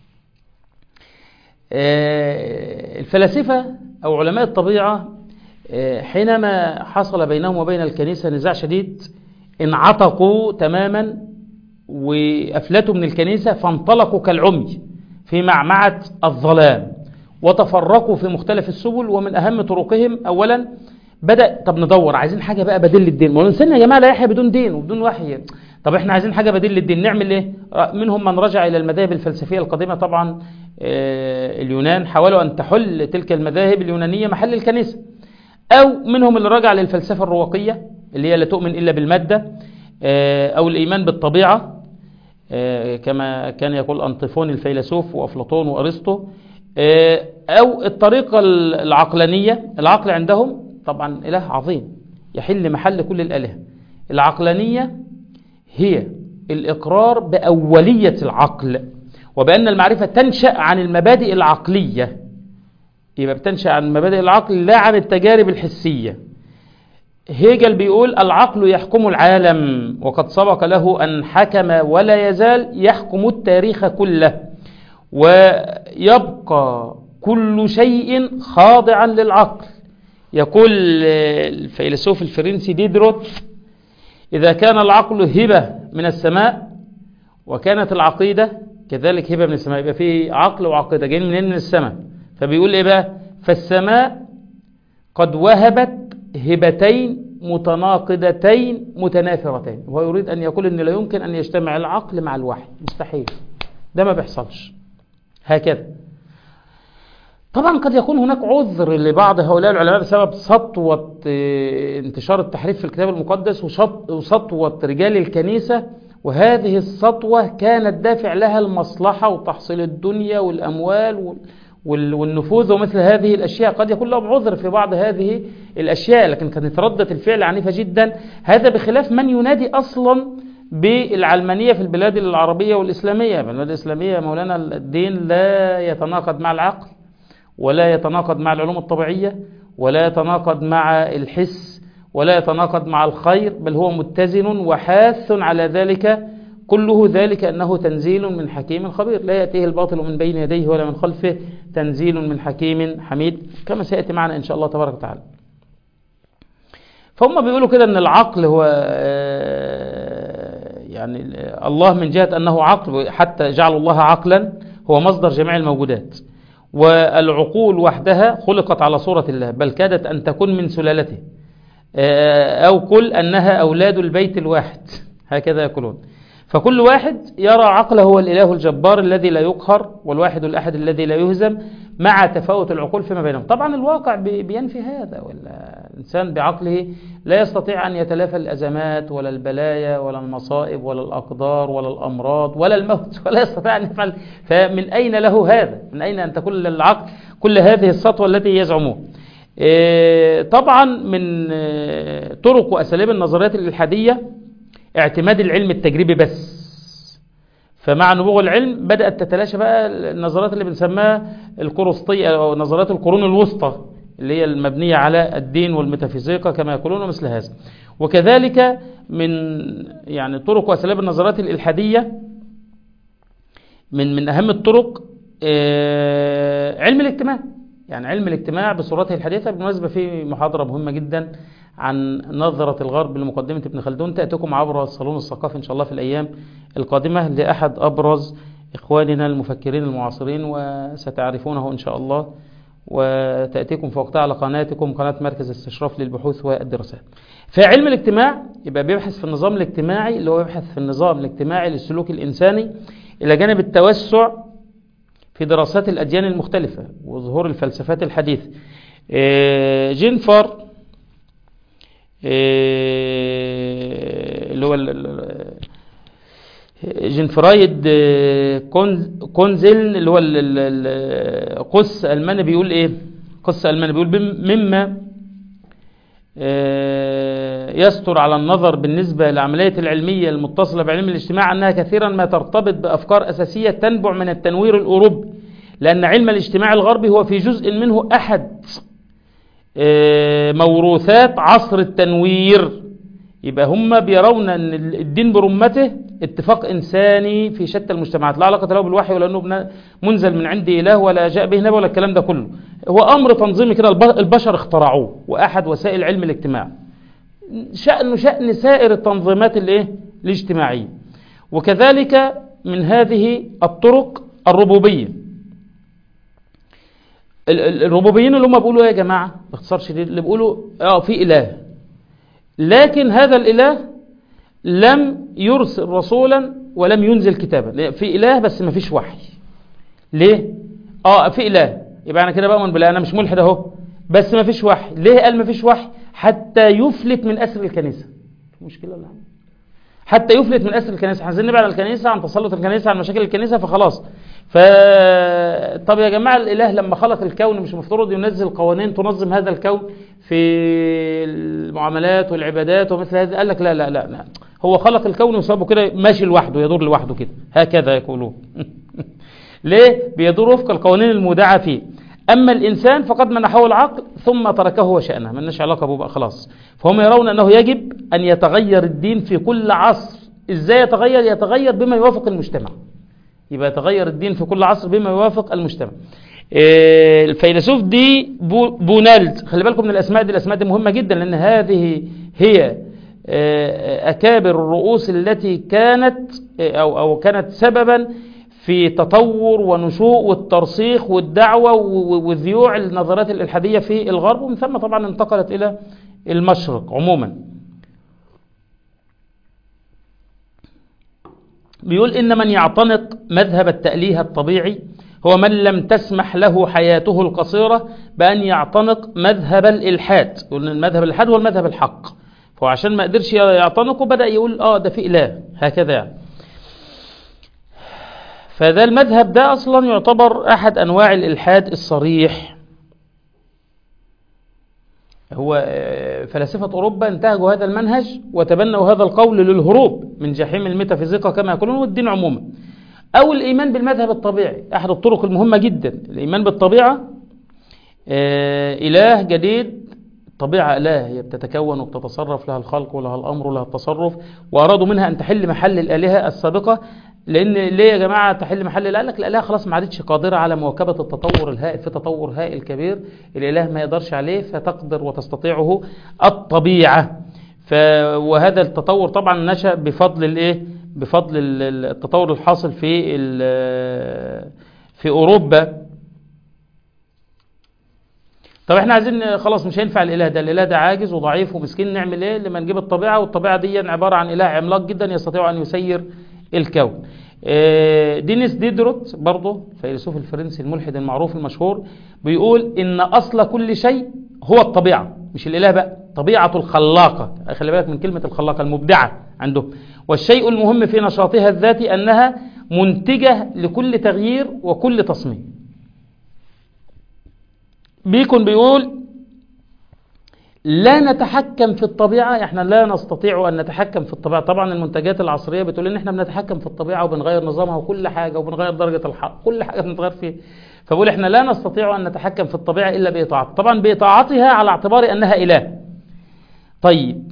S2: الفلاسفة أو علماء الطبيعة حينما حصل بينهم وبين الكنيسة نزاع شديد انعتقوا تماما وأفلتوا من الكنيسة فانطلقوا كالعمي في معمعة الظلام وتفرقوا في مختلف السبل ومن أهم طرقهم أولا بدأ طب ندور عايزين حاجة بقى بديل للدين ما الإنسان يا جماعة لا يحيى بدون دين وبدون وحي طب احنا عايزين حاجة بديل للدين نعمل ايه منهم من رجع إلى المذاهب الفلسفية القديمة طبعا اليونان حاولوا أن تحل تلك المذاهب اليونانية محل الكنيسة أو منهم اللي رجع للفلسفة الرواقية اللي هي لا تؤمن إلا بالمادة أو الإيمان بالطبيعة كما كان يقول أنطيفون الفيلسوف وأفلاطون وأرسطو أو الطريقة العقلانية العقل عندهم طبعا إله عظيم يحل محل كل الآلهة العقلانية هي الإقرار بأولية العقل وبأن المعرفة تنشأ عن المبادئ العقلية يبقى بتنشأ عن مبادئ العقل لا عن التجارب الحسية هيجل بيقول العقل يحكم العالم وقد سبق له أن حكم ولا يزال يحكم التاريخ كله ويبقى كل شيء خاضعا للعقل يقول الفيلسوف الفرنسي ديدروت إذا كان العقل هبة من السماء وكانت العقيدة كذلك هبة من السماء يبقى في عقل وعقيدة جايين منين من السماء فبيقول إيه بقى فالسماء قد وهبت هبتين متناقضتين متنافرتين وهو يريد أن يقول أن لا يمكن أن يجتمع العقل مع الوحي مستحيل ده ما بيحصلش هكذا طبعا قد يكون هناك عذر لبعض هؤلاء العلماء بسبب سطوة انتشار التحريف في الكتاب المقدس وسطوة رجال الكنيسة وهذه السطوة كانت دافع لها المصلحة وتحصيل الدنيا والأموال والنفوذ ومثل هذه الأشياء قد يكون لهم عذر في بعض هذه الأشياء لكن كانت ردة الفعل عنيفة جدا هذا بخلاف من ينادي أصلا بالعلمانية في البلاد العربية والإسلامية البلاد الإسلامية مولانا الدين لا يتناقض مع العقل ولا يتناقض مع العلوم الطبيعية ولا يتناقض مع الحس ولا يتناقض مع الخير بل هو متزن وحاث على ذلك كله ذلك أنه تنزيل من حكيم خبير لا يأتيه الباطل من بين يديه ولا من خلفه تنزيل من حكيم حميد كما سيأتي معنا إن شاء الله تبارك وتعالى فهم بيقولوا كده أن العقل هو يعني الله من جهة أنه عقل حتى جعل الله عقلا هو مصدر جميع الموجودات والعقول وحدها خلقت على صورة الله بل كادت أن تكون من سلالته أو كل أنها أولاد البيت الواحد هكذا يقولون فكل واحد يرى عقله هو الإله الجبار الذي لا يقهر والواحد الأحد الذي لا يهزم مع تفاوت العقول فيما بينهم طبعا الواقع بينفي هذا ولا الإنسان بعقله لا يستطيع أن يتلافى الأزمات ولا البلايا ولا المصائب ولا الأقدار ولا الأمراض ولا الموت ولا يستطيع أن يفعل فمن أين له هذا من أين أن تكون للعقل كل هذه السطوة التي يزعمون طبعا من طرق وأساليب النظريات الإلحادية اعتماد العلم التجريبي بس فمع نبوغ العلم بدأت تتلاشى بقى النظرات اللي بنسميها القرسطية أو نظرات القرون الوسطى اللي هي المبنية على الدين والميتافيزيقا كما يقولون مثل هذا وكذلك من يعني طرق وأساليب النظرات الإلحادية من من أهم الطرق علم الاجتماع يعني علم الاجتماع بصورته الحديثة بالمناسبة في محاضرة مهمة جدا عن نظرة الغرب لمقدمة ابن خلدون تأتيكم عبر الصالون الثقافي إن شاء الله في الأيام القادمة لأحد أبرز إخواننا المفكرين المعاصرين وستعرفونه إن شاء الله وتأتيكم في وقتها على قناتكم قناة مركز استشراف للبحوث والدراسات فعلم الاجتماع يبقى بيبحث في النظام الاجتماعي اللي هو يبحث في النظام الاجتماعي للسلوك الإنساني إلى جانب التوسع في دراسات الأديان المختلفة وظهور الفلسفات الحديثة جينفر اللي هو جنفرايد كونزل اللي هو قس ألماني بيقول ايه قس ألماني بيقول مما يستر على النظر بالنسبة للعملية العلمية المتصلة بعلم الاجتماع أنها كثيرا ما ترتبط بأفكار أساسية تنبع من التنوير الأوروبي لأن علم الاجتماع الغربي هو في جزء منه أحد موروثات عصر التنوير يبقى هم بيرون أن الدين برمته اتفاق إنساني في شتى المجتمعات لا علاقة له بالوحي ولا أنه منزل من عند إله ولا جاء به نبي ولا الكلام ده كله هو أمر تنظيمي كده البشر اخترعوه وأحد وسائل علم الاجتماع شأنه شأن سائر التنظيمات الايه الاجتماعية وكذلك من هذه الطرق الربوبية الربوبيين اللي هم بيقولوا ايه يا جماعة باختصار شديد اللي بيقولوا اه في إله لكن هذا الإله لم يرسل رسولا ولم ينزل كتابا في إله بس ما فيش وحي ليه اه في إله يبقى أنا كده بؤمن بالله أنا مش ملحد أهو بس ما فيش وحي ليه قال ما فيش وحي حتى يفلت من أسر الكنيسة مشكلة ولا حتى يفلت من أسر الكنيسة عايزين نبعد عن الكنيسة عن تسلط الكنيسة عن مشاكل الكنيسة فخلاص ف طب يا جماعة الإله لما خلق الكون مش مفترض ينزل قوانين تنظم هذا الكون في المعاملات والعبادات ومثل هذا قال لك لا لا لا, لا. هو خلق الكون وسابه كده ماشي لوحده يدور لوحده كده هكذا يقولون ليه بيدور وفق القوانين المودعة فيه أما الإنسان فقد منحه العقل ثم تركه وشأنه ملناش علاقة به بقى خلاص فهم يرون أنه يجب أن يتغير الدين في كل عصر إزاي يتغير يتغير بما يوافق المجتمع يبقى يتغير الدين في كل عصر بما يوافق المجتمع آه، الفيلسوف دي بو- بونالد خلي بالكم من الاسماء دي الاسماء دي مهمه جدا لان هذه هي آه، اكابر الرؤوس التي كانت آه، او او كانت سببا في تطور ونشوء والترسيخ والدعوه و- و- وذيوع النظريات الالحاديه في الغرب ومن ثم طبعا انتقلت الى المشرق عموما بيقول إن من يعتنق مذهب التأليه الطبيعي هو من لم تسمح له حياته القصيرة بأن يعتنق مذهب الإلحاد يقول إن المذهب الإلحاد هو المذهب الحق فهو عشان ما قدرش يعتنقه بدأ يقول آه ده في إله هكذا يعني. فده المذهب ده أصلا يعتبر أحد أنواع الإلحاد الصريح هو آه، فلاسفة أوروبا انتهجوا هذا المنهج وتبنوا هذا القول للهروب من جحيم الميتافيزيقا كما يقولون والدين عموما أو الإيمان بالمذهب الطبيعي أحد الطرق المهمة جدا الإيمان بالطبيعة آه، إله جديد طبيعة إله هي بتتكون وبتتصرف لها الخلق ولها الأمر ولها التصرف وأرادوا منها أن تحل محل الآلهة السابقة لأن ليه يا جماعة تحل محل الآلهة لك الآلهة خلاص ما عادتش قادرة على مواكبة التطور الهائل في تطور هائل كبير الإله ما يقدرش عليه فتقدر وتستطيعه الطبيعة ف... وهذا التطور طبعا نشأ بفضل الإيه بفضل ال- ال- التطور الحاصل في ال- في أوروبا طب احنا عايزين خلاص مش هينفع الاله ده الاله ده عاجز وضعيف ومسكين نعمل ايه لما نجيب الطبيعه والطبيعه دي عباره عن اله عملاق جدا يستطيع ان يسير الكون آه، دينيس ديدروت برضه الفيلسوف الفرنسي الملحد المعروف المشهور بيقول ان اصل كل شيء هو الطبيعه مش الاله بقى طبيعه الخلاقه خلي بالك من كلمه الخلاقه المبدعه عندهم والشيء المهم في نشاطها الذاتي انها منتجه لكل تغيير وكل تصميم بيكون بيقول لا نتحكم في الطبيعة احنا لا نستطيع ان نتحكم في الطبيعة طبعا المنتجات العصرية بتقول ان احنا بنتحكم في الطبيعة وبنغير نظامها وكل حاجة وبنغير درجة الحق كل حاجة بنتغير فيها فبقول احنا لا نستطيع ان نتحكم في الطبيعة الا بإطاعتها طبعا بإطاعتها على اعتبار انها اله طيب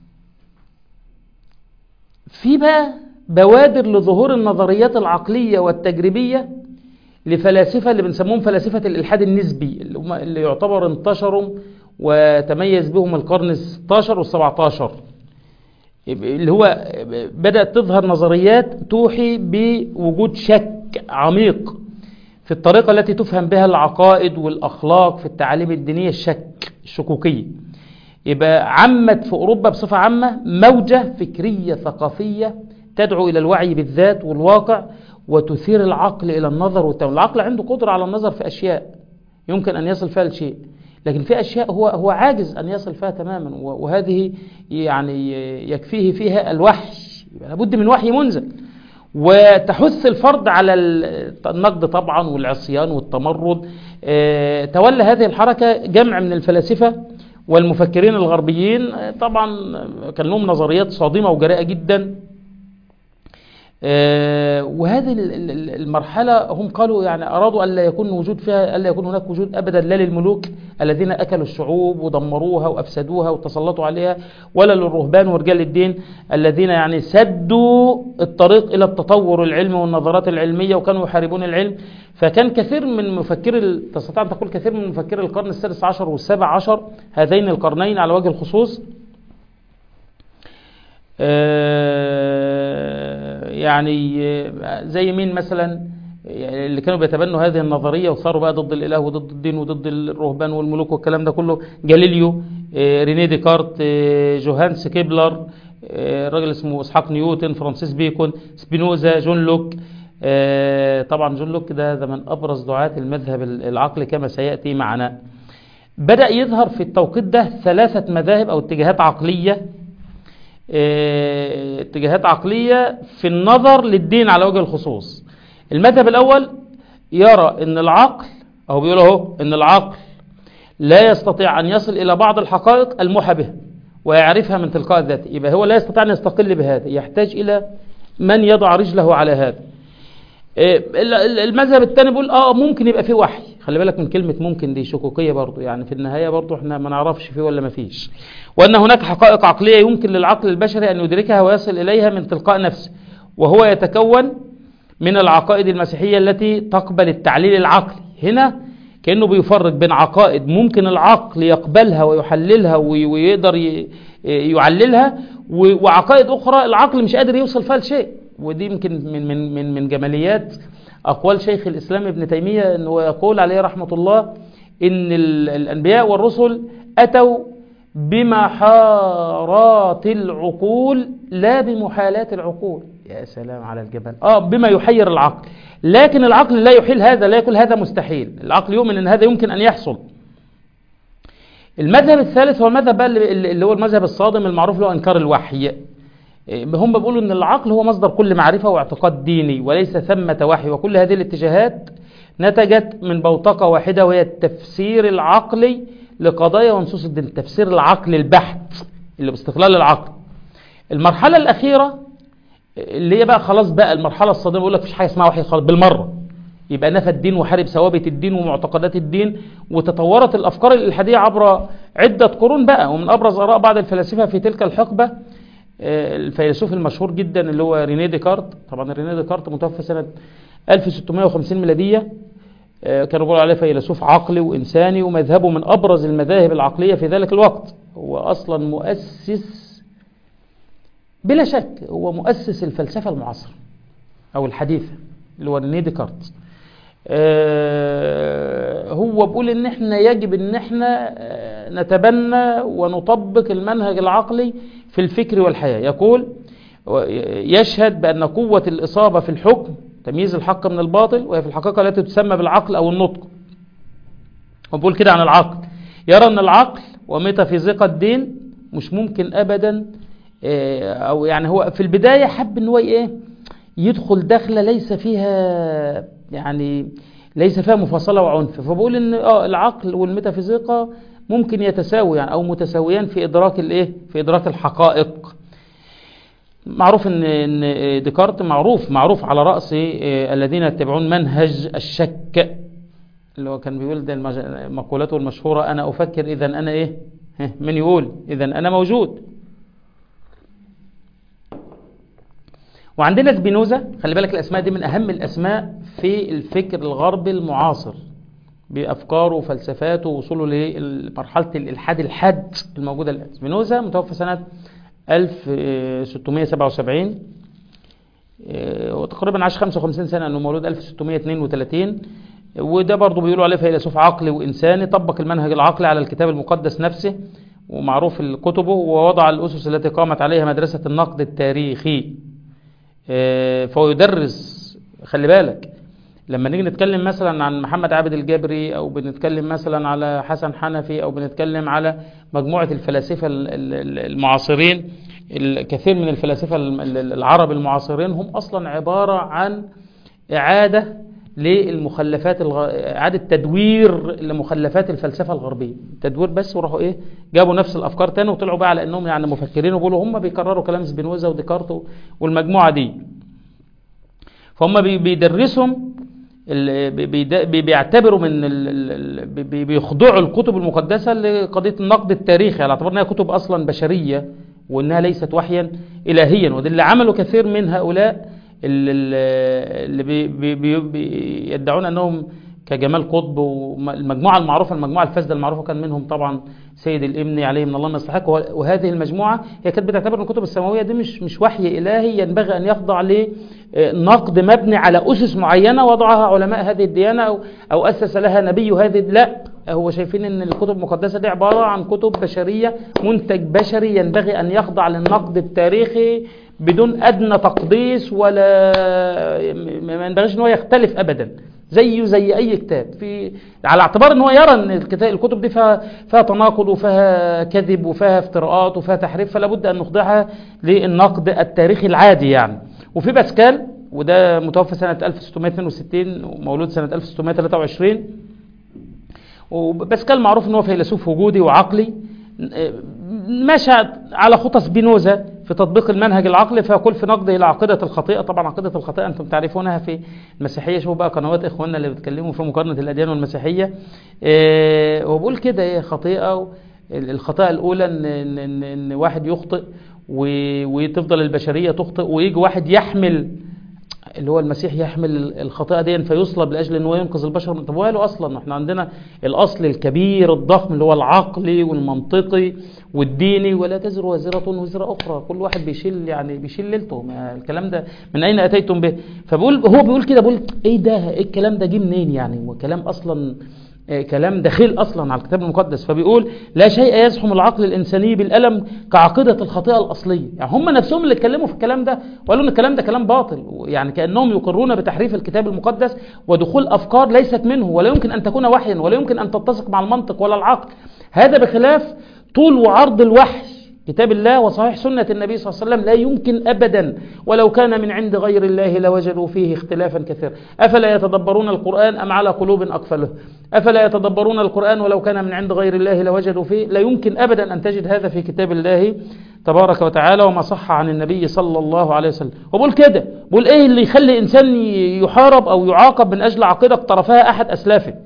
S2: في بقى بوادر لظهور النظريات العقلية والتجريبية لفلاسفة اللي بنسموهم فلاسفة الإلحاد النسبي اللي, هم اللي يعتبر انتشروا وتميز بهم القرن ال 16 وال 17 اللي هو بدأت تظهر نظريات توحي بوجود شك عميق في الطريقة التي تفهم بها العقائد والأخلاق في التعاليم الدينية الشك الشكوكية يبقى عمت في أوروبا بصفة عامة موجة فكرية ثقافية تدعو إلى الوعي بالذات والواقع وتثير العقل إلى النظر والتأمل العقل عنده قدرة على النظر في أشياء يمكن أن يصل فيها لشيء لكن في أشياء هو هو عاجز أن يصل فيها تماما وهذه يعني يكفيه فيها الوحي لابد من وحي منزل وتحث الفرد على النقد طبعا والعصيان والتمرد اه تولى هذه الحركة جمع من الفلاسفة والمفكرين الغربيين طبعا كان لهم نظريات صادمة وجريئة جدا وهذه المرحلة هم قالوا يعني أرادوا ألا يكون وجود فيها ألا يكون هناك وجود أبدا لا للملوك الذين أكلوا الشعوب ودمروها وأفسدوها وتسلطوا عليها ولا للرهبان ورجال الدين الذين يعني سدوا الطريق إلى التطور العلمي والنظرات العلمية وكانوا يحاربون العلم فكان كثير من مفكر تستطيع أن تقول كثير من مفكري القرن السادس عشر والسابع عشر هذين القرنين على وجه الخصوص يعني زي مين مثلا اللي كانوا بيتبنوا هذه النظرية وصاروا بقى ضد الإله وضد الدين وضد الرهبان والملوك والكلام ده كله جاليليو ريني ديكارت جوهانس كيبلر الراجل اسمه اسحاق نيوتن فرانسيس بيكون سبينوزا جون لوك طبعا جون لوك ده, ده من أبرز دعاة المذهب العقلي كما سيأتي معنا بدأ يظهر في التوقيت ده ثلاثة مذاهب أو اتجاهات عقلية اتجاهات عقلية في النظر للدين على وجه الخصوص المذهب الأول يرى أن العقل أو بيقول اهو أن العقل لا يستطيع أن يصل إلى بعض الحقائق الموحى بها ويعرفها من تلقاء ذاته يبقى هو لا يستطيع أن يستقل بهذا يحتاج إلى من يضع رجله على هذا المذهب الثاني بيقول اه ممكن يبقى فيه وحي خلي بالك من كلمة ممكن دي شكوكية برضو يعني في النهاية برضو احنا ما نعرفش فيه ولا ما فيش وأن هناك حقائق عقلية يمكن للعقل البشري أن يدركها ويصل إليها من تلقاء نفسه وهو يتكون من العقائد المسيحية التي تقبل التعليل العقلي هنا كأنه بيفرق بين عقائد ممكن العقل يقبلها ويحللها وي- ويقدر ي- يعللها و- وعقائد أخرى العقل مش قادر يوصل فيها لشيء ودي يمكن من من من من جماليات أقوال شيخ الإسلام ابن تيمية أنه يقول عليه رحمة الله إن ال- الأنبياء والرسل أتوا بمحارات العقول لا بمحالات العقول يا سلام على الجبل اه بما يحير العقل لكن العقل لا يحيل هذا لا يقول هذا مستحيل العقل يؤمن ان هذا يمكن ان يحصل المذهب الثالث هو المذهب بقى اللي اللي هو المذهب الصادم المعروف له انكار الوحي إيه، هم بيقولوا ان العقل هو مصدر كل معرفه واعتقاد ديني وليس ثمه وحي وكل هذه الاتجاهات نتجت من بوتقه واحده وهي التفسير العقلي لقضايا ونصوص الدين التفسير العقلي البحت اللي باستقلال العقل المرحله الاخيره اللي هي بقى خلاص بقى المرحله الصادمه يقول لك مفيش حاجه اسمها وحي خالص بالمره يبقى نفى الدين وحارب ثوابت الدين ومعتقدات الدين وتطورت الافكار الالحاديه عبر عده قرون بقى ومن ابرز اراء بعض الفلاسفه في تلك الحقبه آه، الفيلسوف المشهور جدا اللي هو رينيه ديكارت طبعا رينيه ديكارت متوفى سنه 1650 ميلاديه آه، كانوا بيقولوا عليه فيلسوف عقلي وانساني ومذهبه من ابرز المذاهب العقليه في ذلك الوقت هو اصلا مؤسس بلا شك هو مؤسس الفلسفة المعاصرة أو الحديثة اللي هو رينيه ديكارت آه، هو بيقول ان احنا يجب ان احنا آه، نتبنى ونطبق المنهج العقلي في الفكر والحياة يقول و- يشهد بأن قوة الإصابة في الحكم تمييز الحق من الباطل وهي في الحقيقة التي تسمى بالعقل أو النطق هو بيقول كده عن العقل يرى أن العقل وميتافيزيقا الدين مش ممكن أبدا آه، أو يعني هو في البداية حب أن هو إيه يدخل دخلة ليس فيها يعني ليس فيها مفاصلة وعنف فبقول ان اه العقل والميتافيزيقا ممكن يتساوي يعني او متساويان في ادراك الايه في ادراك الحقائق معروف ان ان ديكارت معروف معروف على راس آه، الذين يتبعون منهج الشك اللي هو كان بيقول ده المج- مقولته المشهوره انا افكر اذا انا ايه ها، من يقول اذا انا موجود وعندنا سبينوزا خلي بالك الاسماء دي من اهم الاسماء في الفكر الغربي المعاصر بافكاره وفلسفاته ووصوله لمرحله الالحاد الحاد الموجوده الان سبينوزا متوفى سنه 1677 آه، وتقريبا عاش 55 سنه انه مولود 1632 وده برضه بيقولوا عليه فيلسوف عقلي وانساني طبق المنهج العقلي على الكتاب المقدس نفسه ومعروف كتبه ووضع الاسس التي قامت عليها مدرسه النقد التاريخي آه، فهو يدرس خلي بالك لما نيجي نتكلم مثلا عن محمد عابد الجبري او بنتكلم مثلا على حسن حنفي او بنتكلم على مجموعه الفلاسفه ال- ال- المعاصرين الكثير من الفلاسفه ال- ال- العرب المعاصرين هم اصلا عباره عن اعاده للمخلفات الغ... اعاده تدوير لمخلفات الفلسفه الغربيه تدوير بس وراحوا ايه جابوا نفس الافكار تاني وطلعوا بقى على انهم يعني مفكرين وبيقولوا هم بيكرروا كلام سبينوزا وديكارت والمجموعه دي فهم بي- بيدرسهم ال- بي- بيد- بي- بيعتبروا من ال- ال- ال- بي- بيخضعوا الكتب المقدسه لقضيه النقد التاريخي على اعتبار انها كتب اصلا بشريه وانها ليست وحيا الهيا وده اللي عمله كثير من هؤلاء اللي, اللي بي بي بي بي يدعون انهم كجمال قطب والمجموعه المعروفه المجموعه الفاسده المعروفه كان منهم طبعا سيد الامني عليه من الله ما يستحق وه- وهذه المجموعه هي كانت بتعتبر ان الكتب السماويه دي مش مش وحي الهي ينبغي ان يخضع لنقد مبني على اسس معينه وضعها علماء هذه الديانه او او اسس لها نبي هذه لا هو شايفين ان الكتب المقدسه دي عباره عن كتب بشريه منتج بشري ينبغي ان يخضع للنقد التاريخي بدون ادنى تقديس ولا ما ينبغيش ان هو يختلف ابدا زيه زي اي كتاب في على اعتبار ان هو يرى ان الكتاب الكتب دي فيها فيها تناقض وفيها كذب وفيها افتراءات وفيها تحريف فلا بد ان نخضعها للنقد التاريخي العادي يعني وفي باسكال وده متوفى سنه 1662 ومولود سنه 1623 وباسكال معروف ان هو فيلسوف وجودي وعقلي مشى على خطى سبينوزا في تطبيق المنهج العقلي فيقول في نقده الى عقيده الخطيئه طبعا عقيده الخطيئه انتم تعرفونها في المسيحيه شوفوا بقى قنوات اخواننا اللي بيتكلموا في مقارنه الاديان والمسيحيه إيه هو بيقول كده ايه خطيئه الخطيئه الاولى ان ان, إن, إن واحد يخطئ و- وتفضل البشريه تخطئ ويجي واحد يحمل اللي هو المسيح يحمل الخطيئة دي فيصلب لأجل أنه ينقذ البشر طب وقالوا أصلا احنا عندنا الأصل الكبير الضخم اللي هو العقلي والمنطقي والديني ولا تزر وازرة وزر أخرى كل واحد بيشيل يعني بيشيل ليلته ما الكلام ده من أين أتيتم به فبقول هو بيقول كده بقول إيه ده إيه الكلام ده جه منين يعني هو كلام أصلا كلام دخيل اصلا على الكتاب المقدس فبيقول لا شيء يزحم العقل الانساني بالالم كعقيده الخطيئه الاصليه يعني هم نفسهم اللي اتكلموا في الكلام ده وقالوا ان الكلام ده كلام باطل يعني كانهم يقرون بتحريف الكتاب المقدس ودخول افكار ليست منه ولا يمكن ان تكون وحيا ولا يمكن ان تتسق مع المنطق ولا العقل هذا بخلاف طول وعرض الوحي كتاب الله وصحيح سنة النبي صلى الله عليه وسلم لا يمكن أبدا ولو كان من عند غير الله لوجدوا فيه اختلافا كثيرا أفلا يتدبرون القرآن أم على قلوب أقفله أفلا يتدبرون القرآن ولو كان من عند غير الله لوجدوا فيه لا يمكن أبدا أن تجد هذا في كتاب الله تبارك وتعالى وما صح عن النبي صلى الله عليه وسلم وبقول كده بقول إيه اللي يخلي إنسان يحارب أو يعاقب من أجل عقيدة اقترفها أحد أسلافه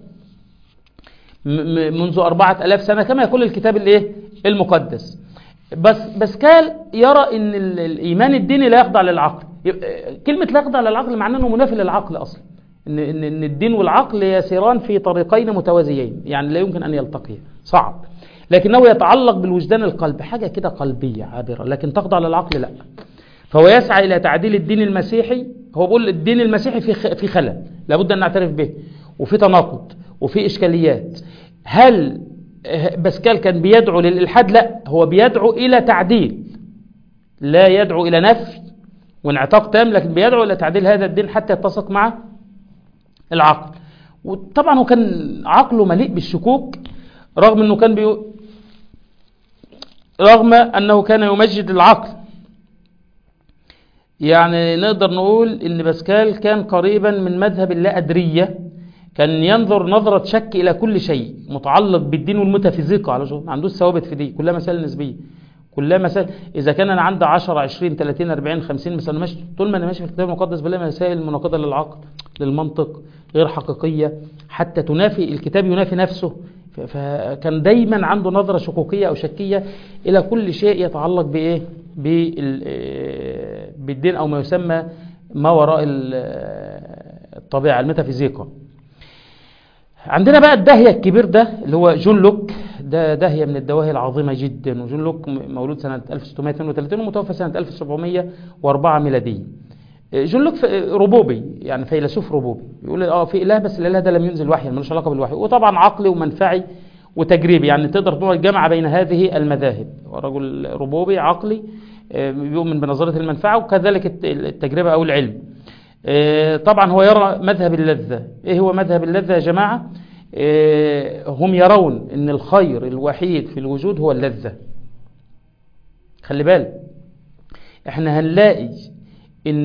S2: منذ أربعة ألاف سنة كما يقول الكتاب الإيه المقدس بس باسكال يرى ان الايمان الديني لا يخضع للعقل كلمه لا يخضع للعقل معناه انه منافي للعقل اصلا ان ان ان الدين والعقل يسيران في طريقين متوازيين يعني لا يمكن ان يلتقيا صعب لكنه يتعلق بالوجدان القلب حاجه كده قلبيه عابره لكن تخضع للعقل لا فهو يسعى الى تعديل الدين المسيحي هو بيقول الدين المسيحي في في خلل لابد ان نعترف به وفي تناقض وفي اشكاليات هل باسكال كان بيدعو للإلحاد لا هو بيدعو إلى تعديل لا يدعو إلى نفي وانعتاق تام لكن بيدعو إلى تعديل هذا الدين حتى يتسق مع العقل وطبعا هو كان عقله مليء بالشكوك رغم أنه كان بيو رغم أنه كان يمجد العقل يعني نقدر نقول أن باسكال كان قريبا من مذهب اللا أدرية كان ينظر نظرة شك إلى كل شيء متعلق بالدين والميتافيزيقا على شغل ما عندوش ثوابت في دي كلها مسائل نسبية كلها مسائل إذا كان أنا عندي 10 20 30 40 50 مثلا ماشي طول ما أنا ماشي في الكتاب المقدس بلاقي مسائل مناقضة للعقل للمنطق غير حقيقية حتى تنافي الكتاب ينافي نفسه فكان دايما عنده نظرة شكوكية أو شكية إلى كل شيء يتعلق بإيه بالدين أو ما يسمى ما وراء الطبيعة الميتافيزيقا عندنا بقى الداهية الكبير ده اللي هو جون لوك ده داهية من الدواهي العظيمة جدا وجون لوك مولود سنة 1632 ومتوفى سنة 1704 ميلادية جون لوك ربوبي يعني فيلسوف ربوبي يقول اه في اله بس الاله ده لم ينزل وحيا ملوش علاقه بالوحي وطبعا عقلي ومنفعي وتجريبي يعني تقدر تقول جمع بين هذه المذاهب رجل ربوبي عقلي بيؤمن بنظريه المنفعه وكذلك التجربه او العلم طبعا هو يرى مذهب اللذة ايه هو مذهب اللذة يا جماعة هم يرون ان الخير الوحيد في الوجود هو اللذة خلي بالك احنا هنلاقي ان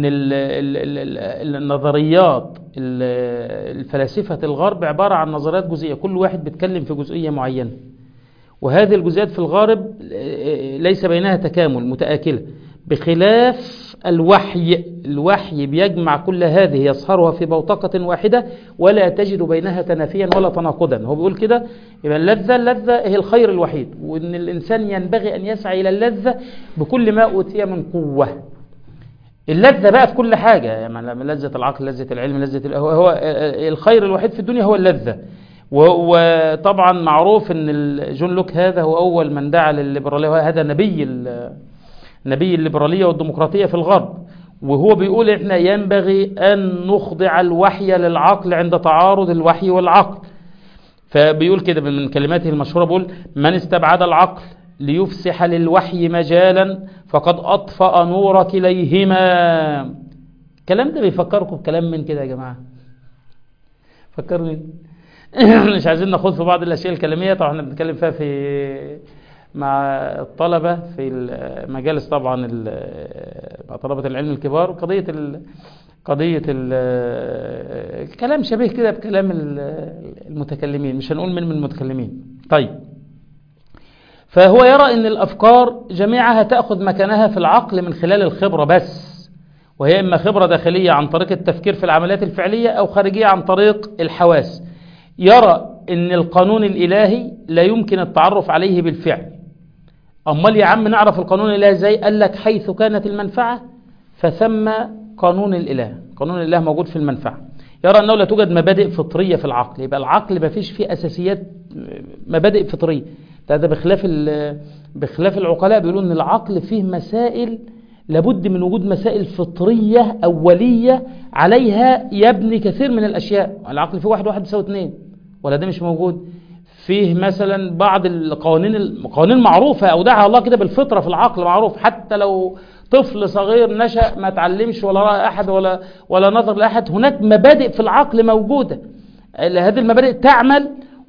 S2: النظريات الفلاسفة الغرب عبارة عن نظريات جزئية كل واحد بيتكلم في جزئية معينة وهذه الجزئيات في الغارب ليس بينها تكامل متآكلة بخلاف الوحي الوحي بيجمع كل هذه يصهرها في بوتقة واحدة ولا تجد بينها تنافيا ولا تناقضا هو بيقول كده يبقى اللذة اللذة هي الخير الوحيد وان الانسان ينبغي ان يسعى الى اللذة بكل ما اوتي من قوة اللذة بقى في كل حاجة يعني لذة العقل لذة العلم لذة هو الخير الوحيد في الدنيا هو اللذة وطبعا معروف ان جون لوك هذا هو اول من دعا للليبرالية هذا نبي نبي الليبرالية والديمقراطية في الغرب وهو بيقول احنا ينبغي ان نخضع الوحي للعقل عند تعارض الوحي والعقل فبيقول كده من كلماته المشهورة بيقول من استبعد العقل ليفسح للوحي مجالا فقد أطفأ نور كليهما الكلام ده بيفكركم بكلام من كده يا جماعة فكروا مش عايزين ناخد في بعض الأشياء الكلامية طبعا احنا بنتكلم فيها في مع الطلبة في المجالس طبعا مع طلبة العلم الكبار قضية ال قضية ال كلام شبيه كده بكلام المتكلمين مش هنقول من من المتكلمين طيب فهو يرى ان الافكار جميعها تأخذ مكانها في العقل من خلال الخبرة بس وهي اما خبرة داخلية عن طريق التفكير في العمليات الفعلية او خارجية عن طريق الحواس يرى ان القانون الالهي لا يمكن التعرف عليه بالفعل امال يا عم نعرف القانون الالهي ازاي قال لك حيث كانت المنفعة فثم قانون الاله قانون الإله موجود في المنفعة يرى أنه لا توجد مبادئ فطرية في العقل يبقى العقل ما فيش فيه أساسيات مبادئ فطرية ده, ده بخلاف بخلاف العقلاء بيقولوا أن العقل فيه مسائل لابد من وجود مسائل فطرية أولية عليها يبني كثير من الأشياء العقل فيه واحد واحد يساوي اثنين ولا ده مش موجود فيه مثلا بعض القوانين القوانين معروفة أودعها الله كده بالفطرة في العقل معروف حتى لو طفل صغير نشأ ما تعلمش ولا رأى أحد ولا ولا نظر لأحد هناك مبادئ في العقل موجودة هذه المبادئ تعمل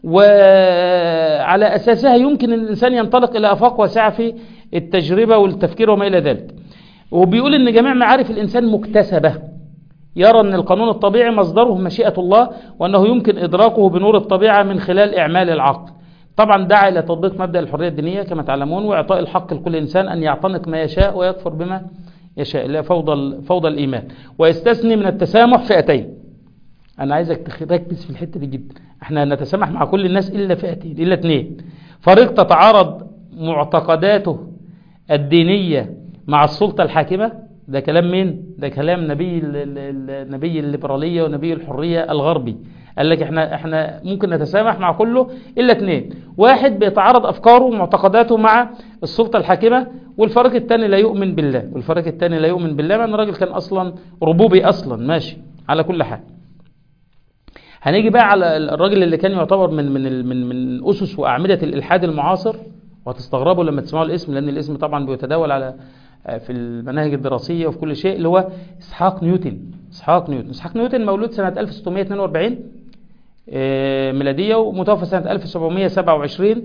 S2: وعلى أساسها يمكن أن الإنسان ينطلق إلى أفاق واسعة في التجربة والتفكير وما إلى ذلك وبيقول أن جميع معارف الإنسان مكتسبة يرى أن القانون الطبيعي مصدره مشيئة الله وأنه يمكن إدراكه بنور الطبيعة من خلال إعمال العقل طبعا دعا إلى تطبيق مبدأ الحرية الدينية كما تعلمون وإعطاء الحق لكل إنسان أن يعتنق ما يشاء ويكفر بما يشاء لا فوضى فوضى الإيمان ويستثني من التسامح فئتين أنا عايزك تركز في الحتة دي جدا احنا نتسامح مع كل الناس إلا فئتين إلا اثنين فريق تتعارض معتقداته الدينية مع السلطة الحاكمة ده كلام مين؟ ده كلام نبي نبي الليبرالية ونبي الحرية الغربي قال لك احنا احنا ممكن نتسامح مع كله الا اثنين واحد بيتعارض افكاره ومعتقداته مع السلطه الحاكمه والفريق الثاني لا يؤمن بالله والفريق الثاني لا يؤمن بالله لان الراجل كان اصلا ربوبي اصلا ماشي على كل حال هنيجي بقى على الراجل اللي كان يعتبر من من من من اسس واعمده الالحاد المعاصر وهتستغربوا لما تسمعوا الاسم لان الاسم طبعا بيتداول على في المناهج الدراسيه وفي كل شيء اللي هو اسحاق نيوتن اسحاق نيوتن اسحاق نيوتن مولود سنه 1642 ميلادية ومتوفى سنة 1727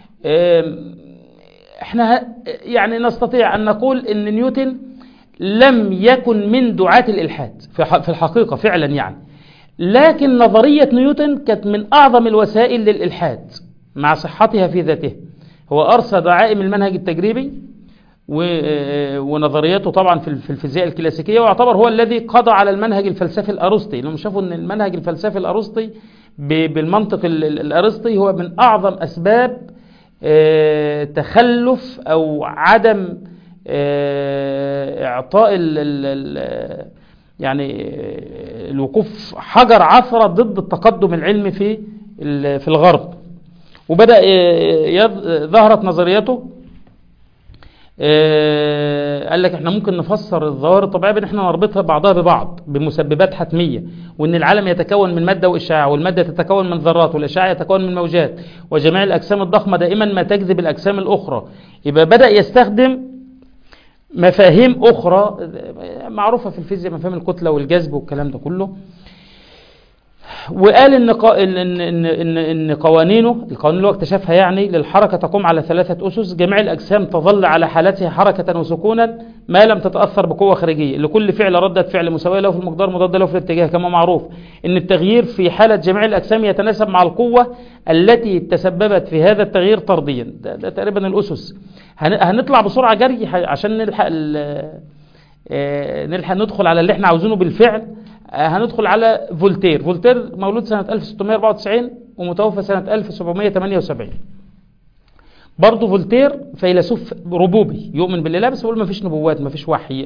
S2: احنا يعني نستطيع أن نقول أن نيوتن لم يكن من دعاة الإلحاد في الحقيقة فعلا يعني لكن نظرية نيوتن كانت من أعظم الوسائل للإلحاد مع صحتها في ذاته هو أرسى دعائم المنهج التجريبي ونظرياته طبعا في الفيزياء الكلاسيكية ويعتبر هو الذي قضى على المنهج الفلسفي الأرسطي لأنهم شافوا أن المنهج الفلسفي الأرسطي بالمنطق الأرسطي هو من أعظم أسباب تخلف أو عدم إعطاء ال يعني الوقوف حجر عثرة ضد التقدم العلمي في في الغرب وبدأ ظهرت نظريته قال لك احنا ممكن نفسر الظواهر الطبيعيه بان احنا نربطها بعضها ببعض بمسببات حتميه وان العالم يتكون من ماده واشعاع والماده تتكون من ذرات والاشعاع يتكون من موجات وجميع الاجسام الضخمه دائما ما تجذب الاجسام الاخرى يبقى بدا يستخدم مفاهيم اخرى معروفه في الفيزياء مفاهيم الكتله والجذب والكلام ده كله وقال ان ان ان ان, إن قوانينه القوانين اللي هو اكتشفها يعني للحركه تقوم على ثلاثه اسس جميع الاجسام تظل على حالتها حركه وسكونا ما لم تتاثر بقوه خارجيه لكل فعل رده فعل مساويه له في المقدار مضاده له في الاتجاه كما معروف ان التغيير في حاله جميع الاجسام يتناسب مع القوه التي تسببت في هذا التغيير طرديا ده, ده تقريبا الاسس هنطلع بسرعه جري عشان نلحق نلحق ندخل على اللي احنا عاوزينه بالفعل هندخل على فولتير فولتير مولود سنة 1694 ومتوفى سنة 1778 برضه فولتير فيلسوف ربوبي يؤمن بالله بس يقول ما فيش نبوات ما فيش وحي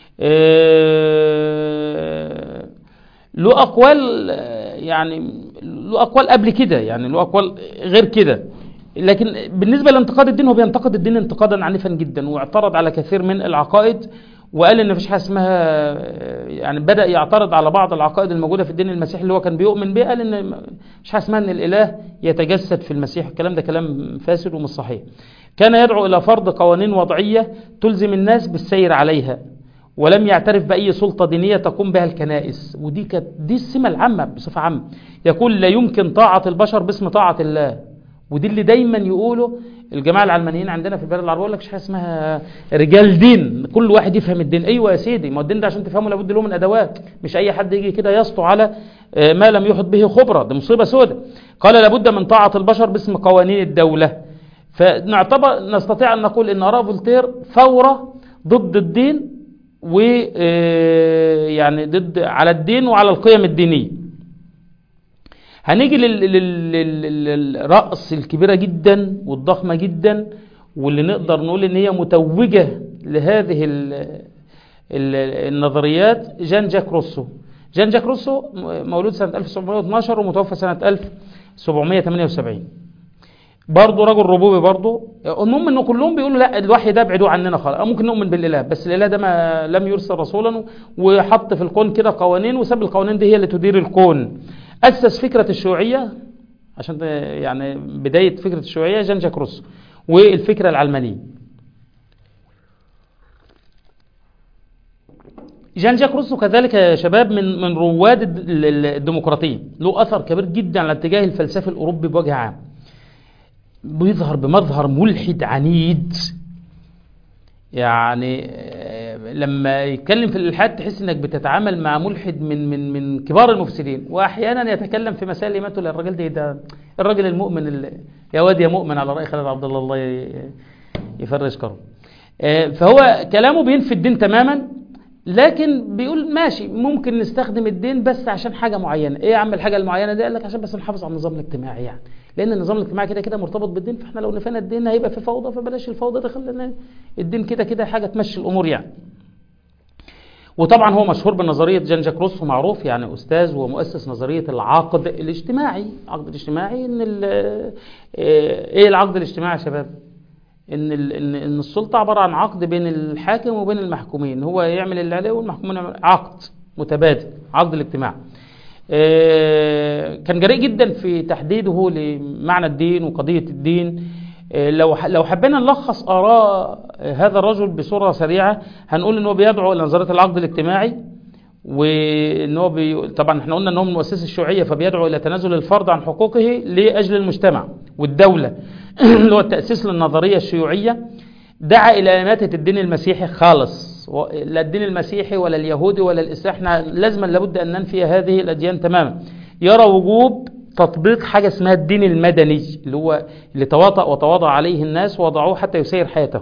S2: له أقوال يعني له أقوال قبل كده يعني له أقوال غير كده لكن بالنسبة لانتقاد الدين هو بينتقد الدين انتقادا عنيفا جدا واعترض على كثير من العقائد وقال ان مفيش حاجه اسمها يعني بدا يعترض على بعض العقائد الموجوده في الدين المسيحي اللي هو كان بيؤمن بيه قال ان مفيش حاجه اسمها ان الاله يتجسد في المسيح الكلام ده كلام فاسد ومش صحيح كان يدعو الى فرض قوانين وضعيه تلزم الناس بالسير عليها ولم يعترف باي سلطه دينيه تقوم بها الكنائس ودي كانت دي السمه العامه بصفه عامه يقول لا يمكن طاعه البشر باسم طاعه الله ودي اللي دايما يقولوا الجماعه العلمانيين عندنا في البلد العربيه يقول لك مش حاجه اسمها رجال دين كل واحد يفهم الدين ايوه يا سيدي ما هو الدين ده عشان تفهمه لابد له من ادوات مش اي حد يجي كده يسطو على ما لم يحط به خبره دي مصيبه سوداء قال لابد من طاعه البشر باسم قوانين الدوله فنعتبر نستطيع ان نقول ان اراء فولتير ثوره ضد الدين و يعني ضد على الدين وعلى القيم الدينيه هنيجي للرأس الكبيرة جدا والضخمة جدا واللي نقدر نقول ان هي متوجة لهذه ال ال النظريات جان جاك روسو جان جاك روسو م- مولود سنة 1712 ومتوفى سنة 1778 برضه رجل ربوبي برضه المهم انه كلهم بيقولوا لا الوحي ده ابعدوه عننا خالص أو ممكن نؤمن بالاله بس الاله ده ما لم يرسل رسولا وحط في الكون كده قوانين وساب القوانين دي هي اللي تدير الكون اسس فكره الشيوعيه عشان ت- يعني بدايه فكره الشيوعيه جان جاك روسو والفكره العلمانيه جان جاك روسو كذلك يا شباب من من رواد الد- ال- ال- الديمقراطيه له اثر كبير جدا على الاتجاه الفلسفي الاوروبي بوجه عام بيظهر بمظهر ملحد عنيد يعني آه، لما يتكلم في الالحاد تحس انك بتتعامل مع ملحد من من من كبار المفسدين واحيانا يتكلم في مسائل ايمان تقول الراجل ده ده الراجل المؤمن اللي يا واد يا مؤمن على راي خالد عبد الله الله ي- يفرج كرم آه، فهو كلامه بينفي الدين تماما لكن بيقول ماشي ممكن نستخدم الدين بس عشان حاجه معينه ايه يا عم الحاجه المعينه دي قال لك عشان بس نحافظ على النظام الاجتماعي يعني لان النظام الاجتماعي كده كده مرتبط بالدين فاحنا لو نفينا الدين هيبقى في فوضى فبلاش الفوضى ده خلينا الدين كده كده حاجه تمشي الامور يعني وطبعا هو مشهور بنظريه جان جاك روسو معروف يعني استاذ ومؤسس نظريه العقد الاجتماعي العقد الاجتماعي ان ال- آه، ايه العقد الاجتماعي يا شباب ان ال- ان ان السلطه عباره عن عقد بين الحاكم وبين المحكومين هو يعمل اللي عليه والمحكومين يعمل عقد متبادل عقد الاجتماع آه، كان جريء جدا في تحديده لمعنى الدين وقضيه الدين آه، لو ح- لو حبينا نلخص اراء هذا الرجل بصوره سريعه هنقول ان هو بيدعو الى نظريه العقد الاجتماعي وان هو بي... طبعا احنا قلنا ان هو من مؤسسه الشيوعيه فبيدعو الى تنازل الفرد عن حقوقه لاجل المجتمع والدوله اللي هو التاسيس للنظريه الشيوعيه دعا الى اماته الدين المسيحي خالص و- لا الدين المسيحي ولا اليهودي ولا الاسلام احنا لازما لابد ان ننفي هذه الاديان تماما يرى وجوب تطبيق حاجه اسمها الدين المدني اللي هو اللي تواطأ وتواضع عليه الناس ووضعوه حتى يسير حياتهم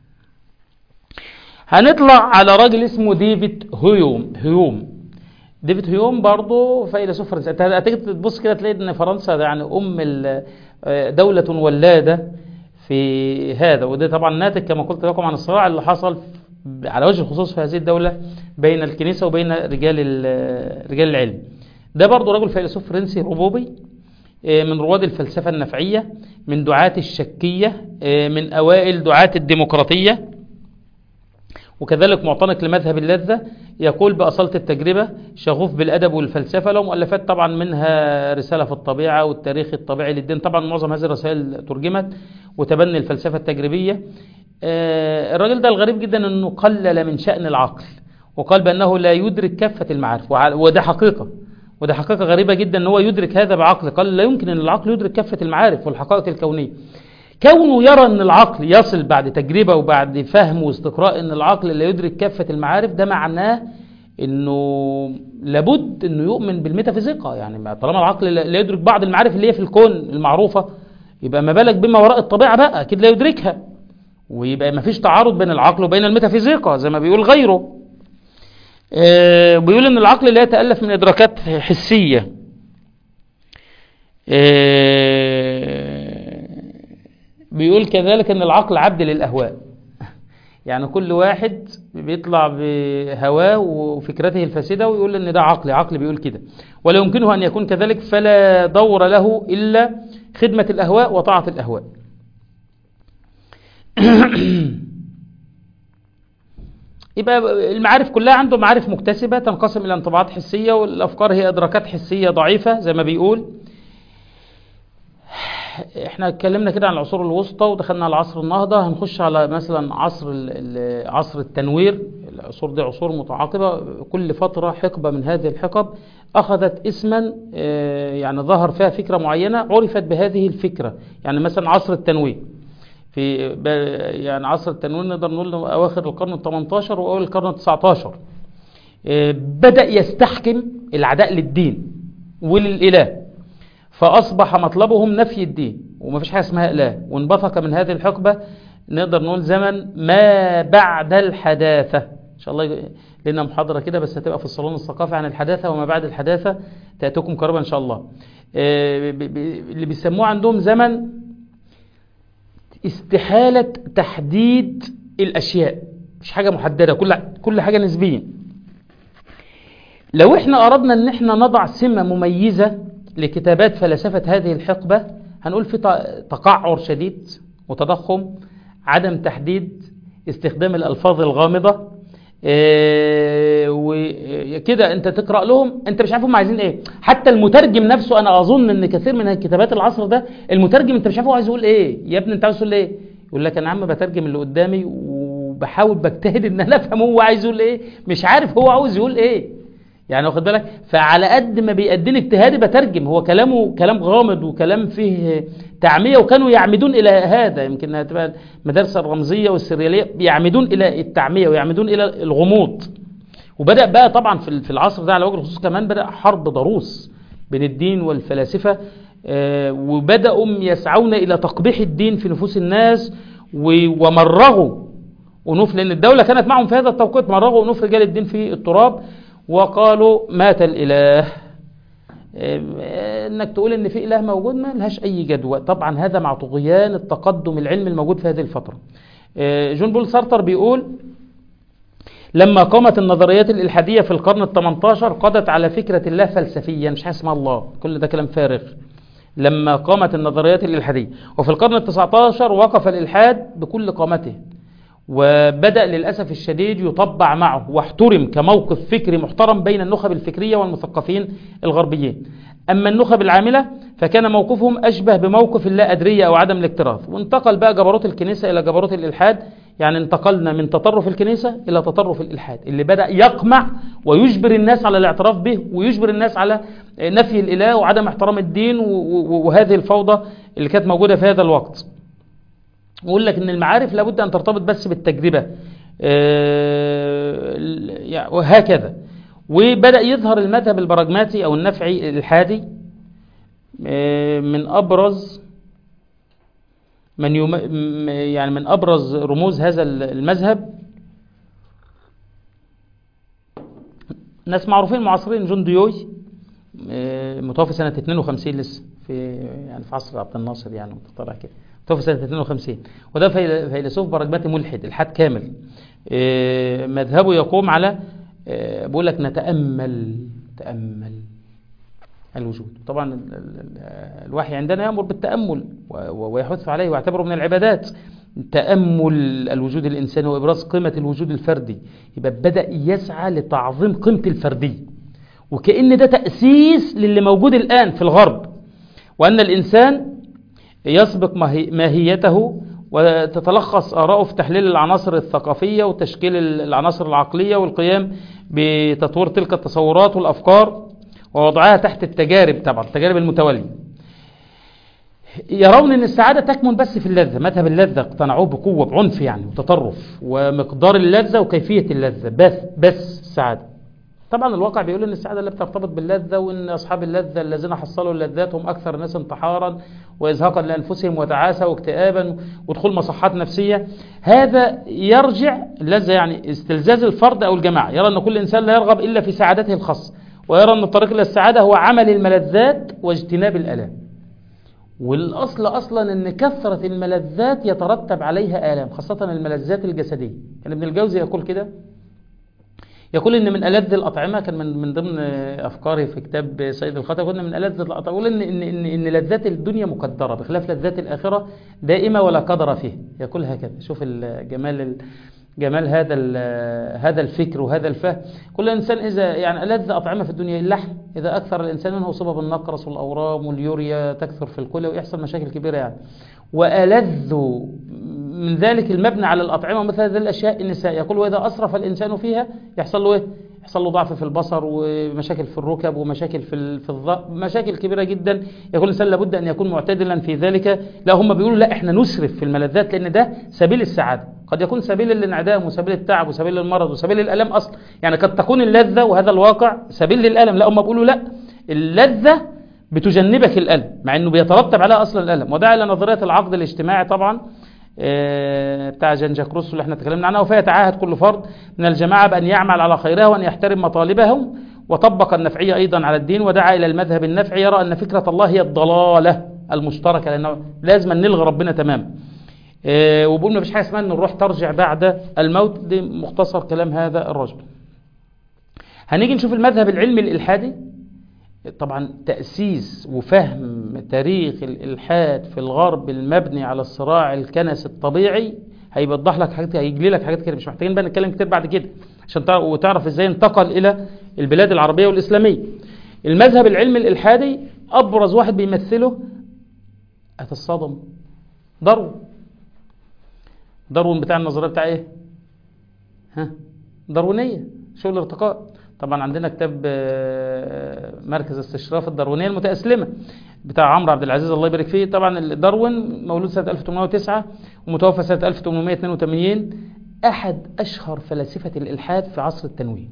S2: هنطلع على راجل اسمه ديفيد هيوم هيوم ديفيد هيوم برضه فيلسوف فرنسي انت هتيجي تبص كده تلاقي ان فرنسا ده يعني ام ال- آه، دولة ولادة في هذا وده طبعا ناتج كما قلت لكم عن الصراع اللي حصل على وجه الخصوص في هذه الدولة بين الكنيسة وبين رجال ال- رجال العلم ده برضه رجل فيلسوف فرنسي ربوبي آه، من رواد الفلسفة النفعية من دعاة الشكية آه، من أوائل دعاة الديمقراطية وكذلك معتنق لمذهب اللذة يقول بأصالة التجربة شغوف بالأدب والفلسفة له مؤلفات طبعا منها رسالة في الطبيعة والتاريخ الطبيعي للدين طبعا معظم هذه الرسائل ترجمت وتبني الفلسفة التجريبية آه، الراجل ده الغريب جدا أنه قلل من شأن العقل وقال بأنه لا يدرك كافة المعارف وع- وده حقيقة وده حقيقة غريبة جدا أن هو يدرك هذا بعقله قال لا يمكن أن العقل يدرك كافة المعارف والحقائق الكونية كونه يرى ان العقل يصل بعد تجربه وبعد فهم واستقراء ان العقل لا يدرك كافه المعارف ده معناه انه لابد انه يؤمن بالميتافيزيقا يعني ما- طالما العقل لا لا يدرك بعض المعارف اللي هي في الكون المعروفه يبقى ما بالك بما وراء الطبيعه بقى اكيد لا يدركها ويبقى ما فيش تعارض بين العقل وبين الميتافيزيقا زي ما بيقول غيره آه، بيقول ان العقل لا يتالف من ادراكات حسيه آه، بيقول كذلك ان العقل عبد للاهواء يعني كل واحد بيطلع بهواه وفكرته الفاسده ويقول ان ده عقلي عقلي بيقول كده ولا يمكنه ان يكون كذلك فلا دور له الا خدمه الاهواء وطاعه الاهواء يبقى المعارف كلها عنده معارف مكتسبه تنقسم الى انطباعات حسيه والافكار هي ادراكات حسيه ضعيفه زي ما بيقول احنا اتكلمنا كده عن العصور الوسطى ودخلنا على عصر النهضة هنخش على مثلا عصر ال- ال- عصر التنوير العصور دي عصور متعاقبة كل فترة حقبة من هذه الحقب أخذت اسما آه، يعني ظهر فيها فكرة معينة عرفت بهذه الفكرة يعني مثلا عصر التنوير في ب- يعني عصر التنوير نقدر نقول أواخر القرن ال 18 وأول القرن ال 19 آه، بدأ يستحكم العداء للدين وللإله فأصبح مطلبهم نفي الدين وما فيش حاجة اسمها إله وانبثق من هذه الحقبة نقدر نقول زمن ما بعد الحداثة إن شاء الله ي- لنا محاضرة كده بس هتبقى في الصالون الثقافي عن الحداثة وما بعد الحداثة تأتيكم قريبا إن شاء الله آه، ب- ب- اللي بيسموه عندهم زمن استحالة تحديد الأشياء مش حاجة محددة كل كل حاجة نسبية لو احنا أردنا ان احنا نضع سمة مميزة لكتابات فلسفة هذه الحقبة هنقول في ت- تقعر شديد وتضخم عدم تحديد استخدام الألفاظ الغامضة إيه، وكده انت تقرأ لهم انت مش عارف هم عايزين ايه حتى المترجم نفسه انا اظن ان كثير من كتابات العصر ده المترجم انت مش عارف هو عايز يقول ايه يا ابني انت عايز تقول ايه يقول لك انا عم بترجم اللي قدامي وبحاول بجتهد ان انا افهم هو عايز يقول ايه مش عارف هو عاوز يقول ايه يعني واخد بالك فعلى قد ما بيأديني اجتهادي بترجم هو كلامه كلام غامض وكلام فيه تعمية وكانوا يعمدون إلى هذا يمكن هتبقى المدارس الرمزية والسريالية يعمدون إلى التعمية ويعمدون إلى الغموض وبدأ بقى طبعا في في العصر ده على وجه الخصوص كمان بدأ حرب ضروس بين الدين والفلاسفة آه، وبدأوا يسعون إلى تقبيح الدين في نفوس الناس و- ومرغوا أنوف لأن الدولة كانت معهم في هذا التوقيت مرغوا أنوف رجال الدين في التراب وقالوا مات الإله انك تقول ان في اله موجود ما لهاش اي جدوى طبعا هذا مع طغيان التقدم العلمي الموجود في هذه الفتره آه، جون بول سارتر بيقول لما قامت النظريات الإلحادية في القرن ال 18 قضت على فكرة الله فلسفيا مش حاجة اسمها الله كل ده كلام فارغ لما قامت النظريات الإلحادية وفي القرن ال 19 وقف الإلحاد بكل قامته وبدأ للأسف الشديد يطبع معه واحترم كموقف فكري محترم بين النخب الفكرية والمثقفين الغربيين أما النخب العاملة فكان موقفهم أشبه بموقف اللا أدرية أو عدم الاكتراث وانتقل بقى جبروت الكنيسة إلى جبروت الإلحاد يعني انتقلنا من تطرف الكنيسة إلى تطرف الإلحاد اللي بدأ يقمع ويجبر الناس على الاعتراف به ويجبر الناس على نفي الإله وعدم احترام الدين و- و- وهذه الفوضى اللي كانت موجودة في هذا الوقت ويقول لك ان المعارف لابد ان ترتبط بس بالتجربه آه، يعني وهكذا وبدا يظهر المذهب البراجماتي او النفعي الالحادي آه، من ابرز من يم... م- يعني من ابرز رموز هذا المذهب ناس معروفين معاصرين جون ديوي آه، متوفي سنة 52 لسه في يعني في عصر عبد الناصر يعني طلع كده متوفي سنة 52 وده فيل- فيلسوف براجماتي ملحد الحاد كامل آه، مذهبه يقوم على آه، بيقول لك نتأمل تأمل الوجود طبعا ال- ال- ال- الوحي عندنا يأمر بالتأمل و- و- ويحث عليه ويعتبره من العبادات تأمل الوجود الإنساني وإبراز قيمة الوجود الفردي يبقى بدأ يسعى لتعظيم قيمة الفردية وكأن ده تأسيس للي موجود الآن في الغرب وأن الإنسان يسبق ماهي- ماهيته وتتلخص آراءه في تحليل العناصر الثقافية وتشكيل ال- العناصر العقلية والقيام بتطوير تلك التصورات والأفكار ووضعها تحت التجارب طبعا التجارب المتوالية يرون ان السعاده تكمن بس في اللذه مذهب اللذه اقتنعوه بقوه بعنف يعني وتطرف ومقدار اللذه وكيفيه اللذه بس بس السعاده طبعا الواقع بيقول ان السعاده لا بترتبط باللذه وان اصحاب اللذه الذين حصلوا اللذات هم اكثر الناس انتحارا وازهاقا لانفسهم وتعاسه واكتئابا ودخول مصحات نفسيه هذا يرجع اللذه يعني استلزاز الفرد او الجماعه يرى ان كل انسان لا يرغب الا في سعادته الخاصه ويرى ان الطريق الى السعاده هو عمل الملذات واجتناب الالام والاصل اصلا ان كثره الملذات يترتب عليها الام خاصه الملذات الجسديه كان ابن الجوزي يقول كده يقول ان من الذ الاطعمه كان من من ضمن افكاري في كتاب سيد الخطا قلنا من الذ الاطعمه يقول ان ان ان, إن لذات الدنيا مقدره بخلاف لذات الاخره دائمه ولا قدر فيه يقول هكذا شوف الجمال ال- جمال هذا ال- هذا الفكر وهذا الفهم كل انسان اذا يعني الذ اطعمه في الدنيا اللحم اذا اكثر الانسان منه اصيب بالنقرس والاورام واليوريا تكثر في الكلى ويحصل مشاكل كبيره يعني والذ من ذلك المبنى على الأطعمة مثل هذه الأشياء النساء يقول وإذا أسرف الإنسان فيها يحصل له إيه؟ يحصل له ضعف في البصر ومشاكل في الركب ومشاكل في ال- في الظهر مشاكل كبيرة جدا يقول الإنسان لابد أن يكون معتدلا في ذلك لا هم بيقولوا لا إحنا نسرف في الملذات لأن ده سبيل السعادة قد يكون سبيل الانعدام وسبيل التعب وسبيل المرض وسبيل الألم أصلا يعني قد تكون اللذة وهذا الواقع سبيل للألم لا هم بيقولوا لا اللذة بتجنبك الألم مع أنه بيترتب عليها أصلا الألم وده إلى نظرية العقد الاجتماعي طبعا آه، بتاع جان جاك روسو اللي احنا تكلمنا عنها وفيها يتعاهد كل فرد من الجماعة بأن يعمل على خيرها وأن يحترم مطالبهم وطبق النفعية أيضا على الدين ودعا إلى المذهب النفعي يرى أن فكرة الله هي الضلالة المشتركة لأنه لازم أن نلغي ربنا تماما آه، وبقول ما فيش حاجة اسمها أن الروح ترجع بعد الموت دي مختصر كلام هذا الرجل هنيجي نشوف المذهب العلمي الإلحادي طبعا تأسيس وفهم تاريخ الإلحاد في الغرب المبني على الصراع الكنسي الطبيعي هيوضح لك حاجات هيجلي لك حاجات كده مش محتاجين بقى نتكلم كتير بعد كده عشان تعرف وتعرف ازاي انتقل الى البلاد العربيه والاسلاميه. المذهب العلمي الالحادي ابرز واحد بيمثله هتتصدم داروين. داروين بتاع النظريه بتاع ايه؟ ها؟ داروينيه شغل الارتقاء. طبعا عندنا كتاب مركز استشراف الداروينيه المتاسلمه بتاع عمرو عبد العزيز الله يبارك فيه طبعا داروين مولود سنه 1809 ومتوفى سنه 1882 احد اشهر فلاسفه الالحاد في عصر التنوير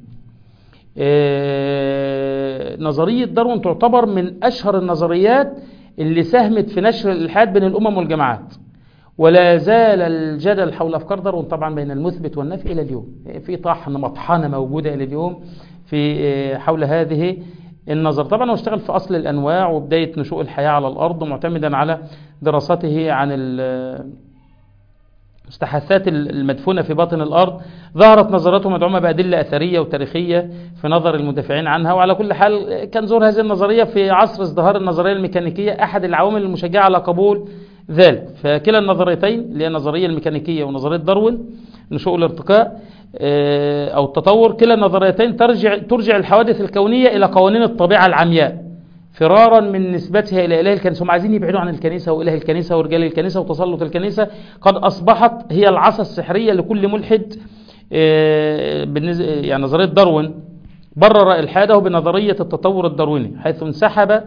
S2: نظريه داروين تعتبر من اشهر النظريات اللي ساهمت في نشر الالحاد بين الامم والجماعات ولا زال الجدل حول افكار داروين طبعا بين المثبت والنفي الى اليوم في طحن مطحنه موجوده الى اليوم في حول هذه النظر طبعا هو اشتغل في أصل الأنواع وبداية نشوء الحياة على الأرض معتمدا على دراسته عن المستحثات المدفونة في باطن الأرض ظهرت نظرته مدعومة بأدلة أثرية وتاريخية في نظر المدافعين عنها وعلى كل حال كان ظهور هذه النظرية في عصر ازدهار النظرية الميكانيكية أحد العوامل المشجعة على قبول ذلك فكلا النظريتين اللي هي النظرية الميكانيكية ونظرية داروين نشوء الارتقاء أو التطور كلا النظريتين ترجع, ترجع الحوادث الكونية إلى قوانين الطبيعة العمياء فرارا من نسبتها إلى إله الكنيسة هم عايزين يبعدوا عن الكنيسة وإله الكنيسة ورجال الكنيسة وتسلط الكنيسة قد أصبحت هي العصا السحرية لكل ملحد يعني نظرية داروين برر إلحاده بنظرية التطور الدارويني حيث انسحب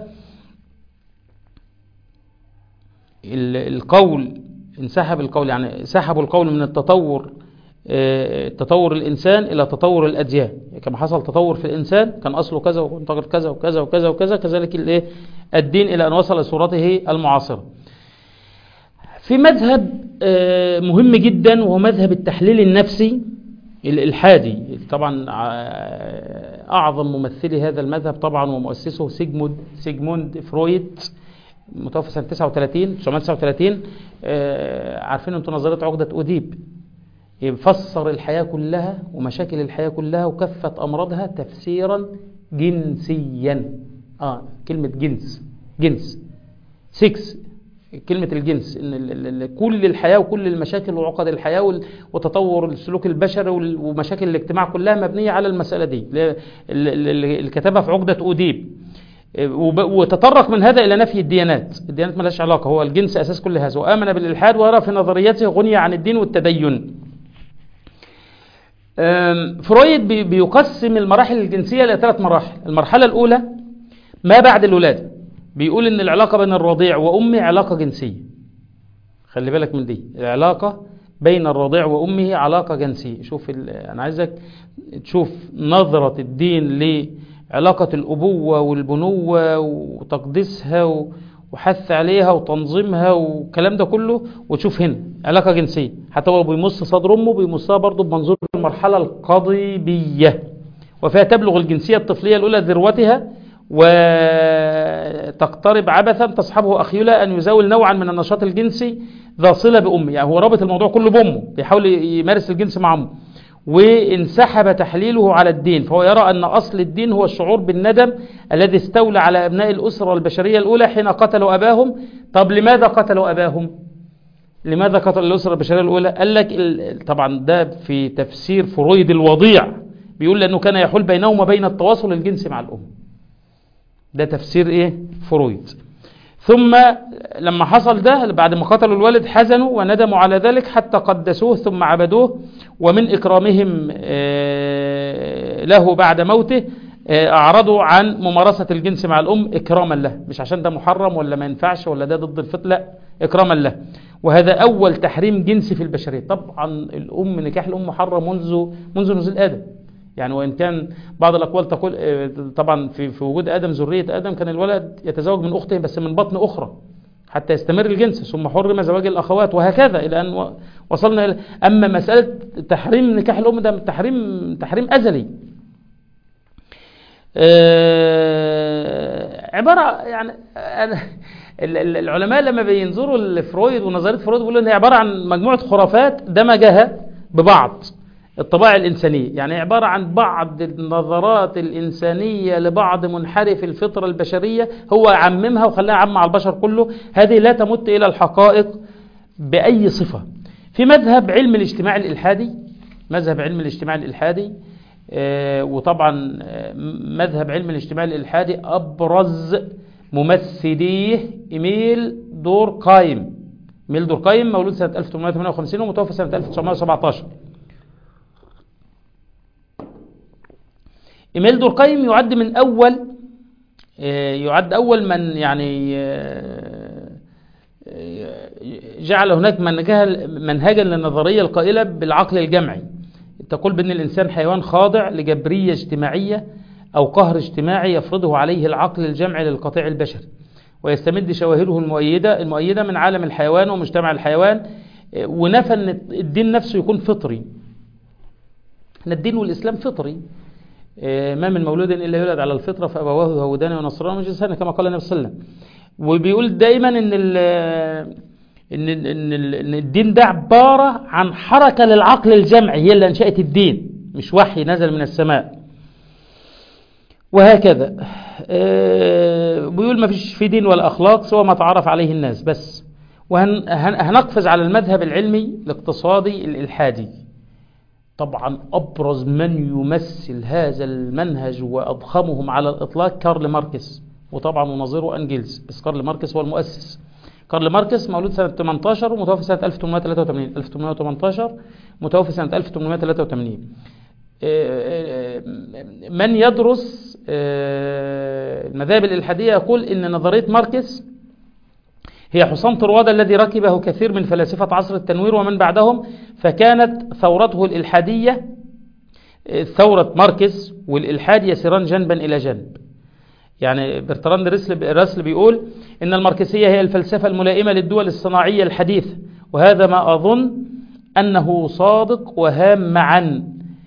S2: القول انسحب القول يعني سحبوا القول من التطور تطور الإنسان إلى تطور الأديان كما حصل تطور في الإنسان كان أصله كذا وانتقل كذا وكذا وكذا وكذا كذلك الدين إلى أن وصل لصورته المعاصرة في مذهب مهم جدا وهو مذهب التحليل النفسي الإلحادي طبعا أعظم ممثلي هذا المذهب طبعا ومؤسسه سيجموند سيجموند فرويد متوفى سنة 39 1939 عارفين انتم نظرية عقدة أوديب يفسر الحياة كلها ومشاكل الحياة كلها وكافة أمراضها تفسيرا جنسيا آه كلمة جنس جنس 6 كلمة الجنس إن كل الحياة وكل المشاكل وعقد الحياة وتطور السلوك البشري ومشاكل الاجتماع كلها مبنية على المسألة دي اللي كتبها في عقدة أوديب وتطرق من هذا إلى نفي الديانات الديانات ما لهاش علاقة هو الجنس أساس كل هذا وآمن بالإلحاد ويرى في نظريته غنية عن الدين والتدين فرويد بيقسم المراحل الجنسية إلى ثلاث مراحل المرحلة الأولى ما بعد الولادة بيقول إن العلاقة بين الرضيع وأمه علاقة جنسية خلي بالك من دي العلاقة بين الرضيع وأمه علاقة جنسية شوف أنا عايزك تشوف نظرة الدين لعلاقة الأبوة والبنوة وتقديسها وحث عليها وتنظيمها والكلام ده كله وتشوف هنا علاقة جنسية حتى هو بيمص صدر أمه بيمصها برضه بمنظور المرحلة القضيبية وفيها تبلغ الجنسية الطفلية الأولى ذروتها وتقترب عبثا تصحبه أخيلة أن يزاول نوعا من النشاط الجنسي ذا صلة بأمه يعني هو رابط الموضوع كله بأمه بيحاول يمارس الجنس مع أمه وانسحب تحليله على الدين فهو يرى أن أصل الدين هو الشعور بالندم الذي استولى على أبناء الأسرة البشرية الأولى حين قتلوا أباهم طب لماذا قتلوا أباهم لماذا قتل الأسرة البشرية الأولى قال لك طبعا ده في تفسير فرويد الوضيع بيقول لأنه كان يحول بينهم وبين التواصل الجنسي مع الأم ده تفسير إيه فرويد ثم لما حصل ده بعد ما قتلوا الوالد حزنوا وندموا على ذلك حتى قدسوه ثم عبدوه ومن إكرامهم له بعد موته أعرضوا عن ممارسة الجنس مع الأم إكراما له مش عشان ده محرم ولا ما ينفعش ولا ده ضد الفطر لا إكراما له وهذا أول تحريم جنسي في البشرية طبعا الأم نكاح الأم محرم منذ منذ نزول آدم يعني وإن كان بعض الأقوال تقول طبعا في, في وجود آدم ذرية آدم كان الولد يتزوج من أخته بس من بطن أخرى حتى يستمر الجنس ثم حرم زواج الأخوات وهكذا إلى أن وصلنا إلى أما مسألة تحريم نكاح الأم ده تحريم تحريم أزلي عبارة يعني العلماء لما بينظروا لفرويد ونظرية فرويد بيقولوا ان هي عبارة عن مجموعة خرافات دمجها ببعض الطباع الإنسانية يعني عبارة عن بعض النظرات الإنسانية لبعض منحرف الفطرة البشرية هو عممها وخلاها عم على البشر كله هذه لا تمت إلى الحقائق بأي صفة في مذهب علم الاجتماع الإلحادي مذهب علم الاجتماع الإلحادي آه وطبعا آه مذهب علم الاجتماع الإلحادي أبرز ممثليه إيميل دور قايم إيميل دور قايم مولود سنة 1858 ومتوفى سنة 1917 إيميل دوركايم يعد من أول يعد أول من يعني جعل هناك منهجا للنظرية القائلة بالعقل الجمعي تقول بأن الإنسان حيوان خاضع لجبرية اجتماعية أو قهر اجتماعي يفرضه عليه العقل الجمعي للقطيع البشري ويستمد شواهده المؤيدة المؤيدة من عالم الحيوان ومجتمع الحيوان ونفى أن الدين نفسه يكون فطري أن الدين والإسلام فطري ما من مولود إلا يولد على الفطرة فأبواه يهودان ونصران وجنسان كما قال النبي صلى الله عليه وسلم وبيقول دايما إن ال إن إن, إن الدين ده عبارة عن حركة للعقل الجمعي هي اللي أنشأت الدين مش وحي نزل من السماء وهكذا بيقول ما فيش في دين ولا أخلاق سوى ما تعرف عليه الناس بس وهنقفز على المذهب العلمي الاقتصادي الإلحادي طبعا أبرز من يمثل هذا المنهج وأضخمهم على الإطلاق كارل ماركس وطبعا مناظره أنجلز بس كارل ماركس هو المؤسس كارل ماركس مولود سنة 18 ومتوفى سنة 1883 1818 متوفى سنة 1883 من يدرس المذاهب الإلحادية يقول إن نظرية ماركس هي حصان طروادة الذي ركبه كثير من فلاسفة عصر التنوير ومن بعدهم فكانت ثورته الإلحادية ثورة ماركس والإلحاد يسيران جنبا إلى جنب يعني برتراند راسل بيقول إن الماركسية هي الفلسفة الملائمة للدول الصناعية الحديثة وهذا ما أظن أنه صادق وهام معا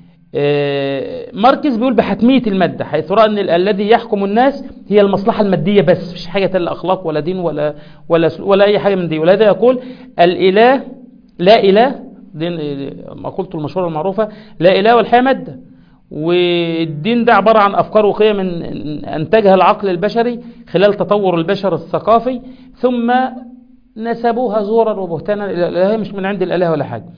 S2: ماركس بيقول بحتمية المادة حيث رأى أن الذي يحكم الناس هي المصلحة المادية بس مش حاجة لا أخلاق ولا دين ولا, ولا, ولا أي حاجة من دي ولهذا يقول الإله لا إله دين مقولته المشهورة المعروفة لا إله والحياة مادة والدين ده عبارة عن أفكار وقيم أنتجها العقل البشري خلال تطور البشر الثقافي ثم نسبوها زورا وبهتانا إلى الإله مش من عند الإله ولا حاجة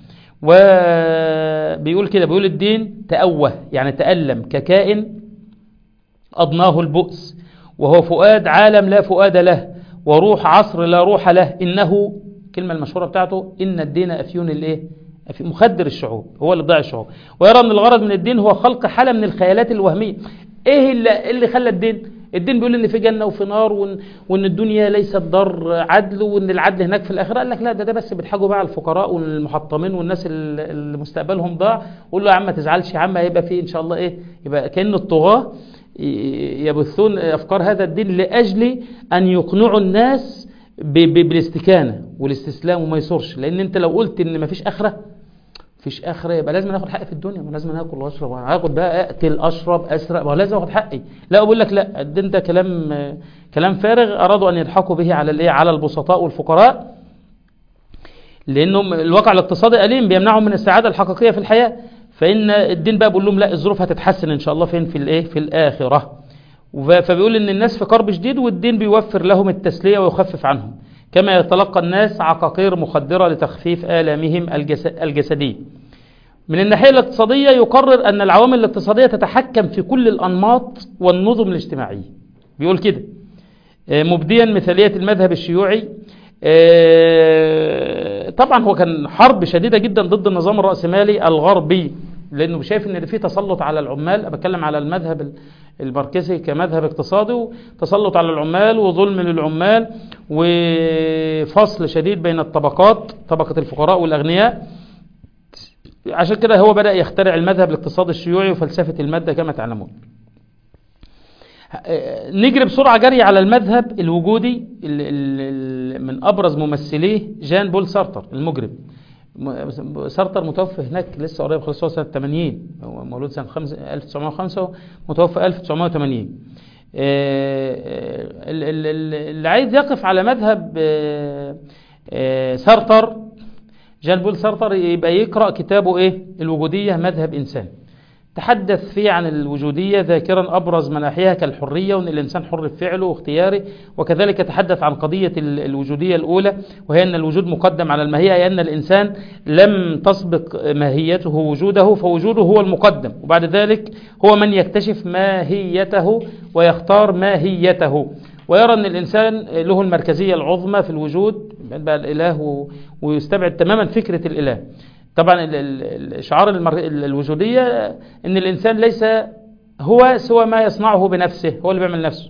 S2: وبيقول كده بيقول الدين تأوه يعني تألم ككائن أضناه البؤس وهو فؤاد عالم لا فؤاد له وروح عصر لا روح له إنه كلمة المشهورة بتاعته إن الدين أفيون الإيه مخدر الشعوب هو اللي ضيع الشعوب ويرى أن الغرض من الدين هو خلق حالة من الخيالات الوهمية إيه اللي, اللي خلى الدين الدين بيقول ان في جنه وفي نار وان, وإن الدنيا ليست دار عدل وان العدل هناك في الاخره قال لك لا ده ده بس بيضحكوا بقى على الفقراء والمحطمين والناس اللي مستقبلهم ضاع قول له يا عم ما تزعلش يا عم هيبقى في ان شاء الله ايه يبقى كان الطغاه يبثون افكار هذا الدين لاجل ان يقنعوا الناس بالاستكانه والاستسلام وما يصرش لان انت لو قلت ان ما فيش اخره فيش اخره يبقى لازم ناخد حقي في الدنيا ما لازم اكل واشرب هاخد بقى اقتل اشرب اسرق ما لازم اخد حقي لا اقول لك لا الدين ده كلام كلام فارغ ارادوا ان يضحكوا به على الايه على البسطاء والفقراء لانه الواقع الاقتصادي اليم بيمنعهم من السعاده الحقيقيه في الحياه فان الدين بقى بيقول لهم لا الظروف هتتحسن ان شاء الله فين في الايه في الاخره فبيقول ان الناس في كرب شديد والدين بيوفر لهم التسليه ويخفف عنهم كما يتلقى الناس عقاقير مخدرة لتخفيف آلامهم الجسدية من الناحية الاقتصادية يقرر أن العوامل الاقتصادية تتحكم في كل الأنماط والنظم الاجتماعية بيقول كده مبديا مثالية المذهب الشيوعي طبعا هو كان حرب شديدة جدا ضد النظام الرأسمالي الغربي لأنه شايف أن في تسلط على العمال بتكلم على المذهب الماركسي كمذهب اقتصادي تسلط على العمال وظلم للعمال وفصل شديد بين الطبقات طبقة الفقراء والأغنياء عشان كده هو بدأ يخترع المذهب الاقتصادي الشيوعي وفلسفة المادة كما تعلمون نجري بسرعة جري على المذهب الوجودي من أبرز ممثليه جان بول سارتر المجرم سارتر متوفى هناك لسه قريب خلص هو سنة 80 هو مولود سنة 1905 متوفى 1980 اللي عايز يقف على مذهب سارتر جان بول سارتر يبقى يقرأ كتابه إيه الوجودية مذهب إنسان تحدث فيه عن الوجودية ذاكرا أبرز مناحيها كالحرية وأن الإنسان حر في فعله واختياره وكذلك تحدث عن قضية الوجودية الأولى وهي أن الوجود مقدم على الماهية أي أن الإنسان لم تسبق ماهيته وجوده فوجوده هو المقدم وبعد ذلك هو من يكتشف ماهيته ويختار ماهيته ويرى أن الإنسان له المركزية العظمى في الوجود بقى الإله ويستبعد تماما فكرة الإله طبعا شعار الوجودية ان الانسان ليس هو سوى ما يصنعه بنفسه هو اللي بيعمل نفسه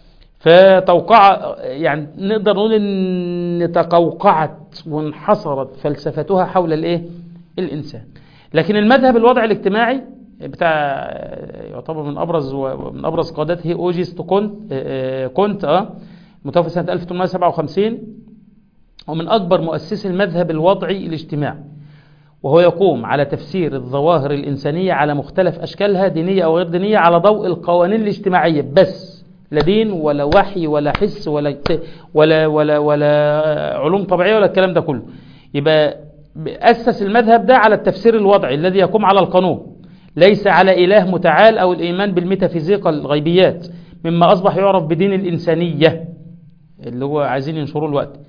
S2: فتوقع يعني نقدر نقول ان تقوقعت وانحصرت فلسفتها حول الايه الانسان لكن المذهب الوضع الاجتماعي بتاع يعتبر من ابرز من ابرز قادته اوجست كونت كونت اه متوفى سنه 1857 ومن اكبر مؤسسي المذهب الوضعي الاجتماعي وهو يقوم على تفسير الظواهر الإنسانية على مختلف أشكالها دينية أو غير دينية على ضوء القوانين الاجتماعية بس لا دين ولا وحي ولا حس ولا ولا ولا ولا علوم طبيعية ولا الكلام ده كله يبقى أسس المذهب ده على التفسير الوضعي الذي يقوم على القانون ليس على إله متعال أو الإيمان بالميتافيزيقا الغيبيات مما أصبح يعرف بدين الإنسانية اللي هو عايزين ينشروه الوقت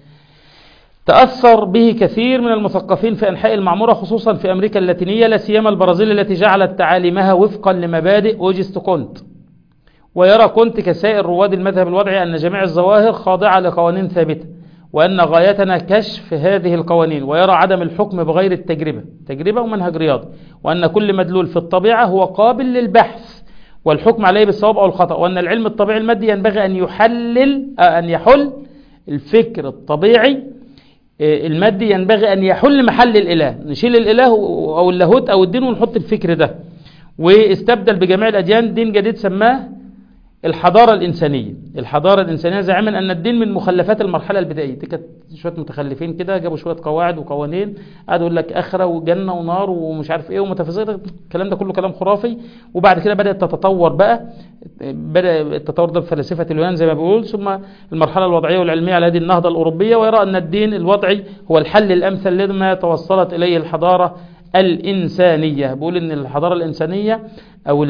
S2: تأثر به كثير من المثقفين في أنحاء المعمورة خصوصا في أمريكا اللاتينية لا سيما البرازيل التي جعلت تعاليمها وفقا لمبادئ أوجست كونت ويرى كونت كسائر رواد المذهب الوضعي أن جميع الظواهر خاضعة لقوانين ثابتة وأن غايتنا كشف هذه القوانين ويرى عدم الحكم بغير التجربة تجربة ومنهج رياضي وأن كل مدلول في الطبيعة هو قابل للبحث والحكم عليه بالصواب أو الخطأ وأن العلم الطبيعي المادي ينبغي أن يحلل أن يحل الفكر الطبيعي المادي ينبغي أن يحل محل الإله نشيل الإله أو اللاهوت أو الدين ونحط الفكر ده واستبدل بجميع الأديان دين جديد سماه الحضارة الإنسانية الحضارة الإنسانية زعما أن الدين من مخلفات المرحلة البدائية دي كانت شوية متخلفين كده جابوا شوية قواعد وقوانين قعدوا يقول لك آخرة وجنة ونار ومش عارف إيه ومتفزيق الكلام ده كله كلام خرافي وبعد كده بدأت تتطور بقى بدأ التطور ده بفلسفة اليونان زي ما بيقول ثم المرحلة الوضعية والعلمية على هذه النهضة الأوروبييه ويرى أن الدين الوضعي هو الحل الأمثل لما توصلت إليه الحضارة الإنسانية بقول إن الحضارة الإنسانية أو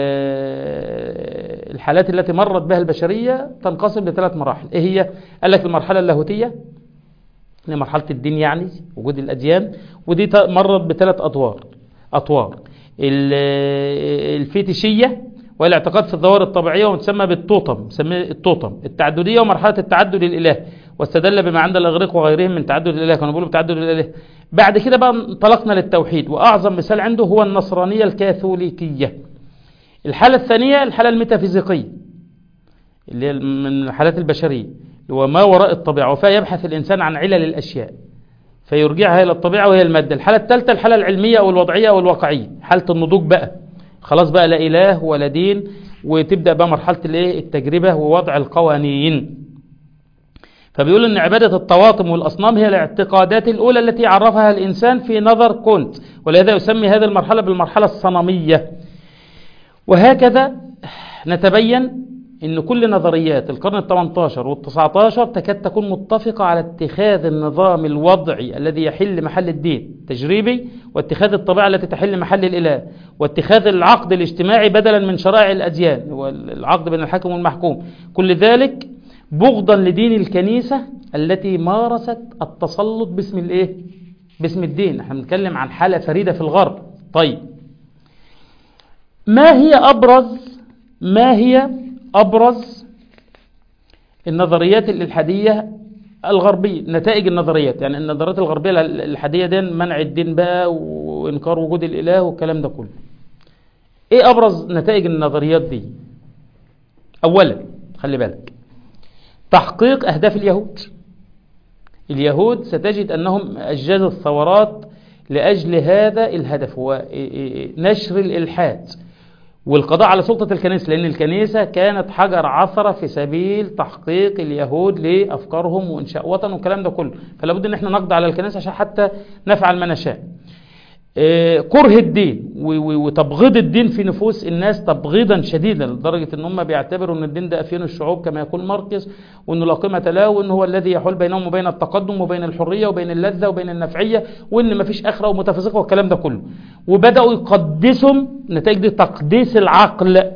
S2: الحالات التي مرت بها البشرية تنقسم لثلاث مراحل إيه هي؟ قال لك المرحلة اللاهوتية هي مرحلة الدين يعني وجود الأديان ودي مرت بثلاث أطوار أطوار الفيتشية والاعتقاد في الظواهر الطبيعية ومتسمى بالتوتم مسميه التوتم التعددية ومرحلة التعدد الإله واستدل بما عند الإغريق وغيرهم من تعدد الإله كانوا بيقولوا بتعدد الإله بعد كده بقى انطلقنا للتوحيد وأعظم مثال عنده هو النصرانية الكاثوليكية الحالة الثانية الحالة الميتافيزيقية اللي هي من الحالات البشرية اللي هو ما وراء الطبيعة وفيها يبحث الإنسان عن علل الأشياء فيرجعها إلى الطبيعة وهي المادة الحالة الثالثة الحالة العلمية أو الوضعية أو الواقعية حالة النضوج بقى خلاص بقى لا إله ولا دين وتبدأ بقى مرحلة الايه التجربة ووضع القوانين فبيقول ان عبادة الطواطم والأصنام هي الاعتقادات الأولى التي عرفها الإنسان في نظر كونت ولهذا يسمي هذه المرحلة بالمرحلة الصنمية وهكذا نتبين ان كل نظريات القرن ال18 وال19 تكاد تكون متفقة على اتخاذ النظام الوضعي الذي يحل محل الدين تجريبي واتخاذ الطبيعة التي تحل محل الإله واتخاذ العقد الاجتماعي بدلا من شرائع الأديان والعقد بين الحاكم والمحكوم كل ذلك بغضا لدين الكنيسة التي مارست التسلط باسم الايه باسم الدين احنا بنتكلم عن حالة فريدة في الغرب طيب ما هي أبرز ما هي أبرز النظريات الإلحادية الغربية نتائج النظريات يعني النظريات الغربية الإلحادية دي منع الدين بقى وإنكار وجود الإله والكلام ده كله إيه أبرز نتائج النظريات دي أولا خلي بالك تحقيق أهداف اليهود اليهود ستجد أنهم أجازوا الثورات لأجل هذا الهدف هو نشر الإلحاد والقضاء على سلطة الكنيسة لأن الكنيسة كانت حجر عثرة في سبيل تحقيق اليهود لأفكارهم وإنشاء وطن والكلام ده كله فلا بد أن احنا نقضي على الكنيسة عشان حتى نفعل ما نشاء آه، كره الدين و- و- وتبغيض الدين في نفوس الناس تبغيضا شديدا لدرجة ان هم بيعتبروا ان الدين ده افيون الشعوب كما يقول ماركس وانه لا قيمة له وان هو الذي يحول بينهم وبين التقدم وبين الحرية وبين اللذة وبين النفعية وان مفيش اخرة ومتفزقة والكلام ده كله وبدأوا يقدسوا نتائج دي تقديس العقل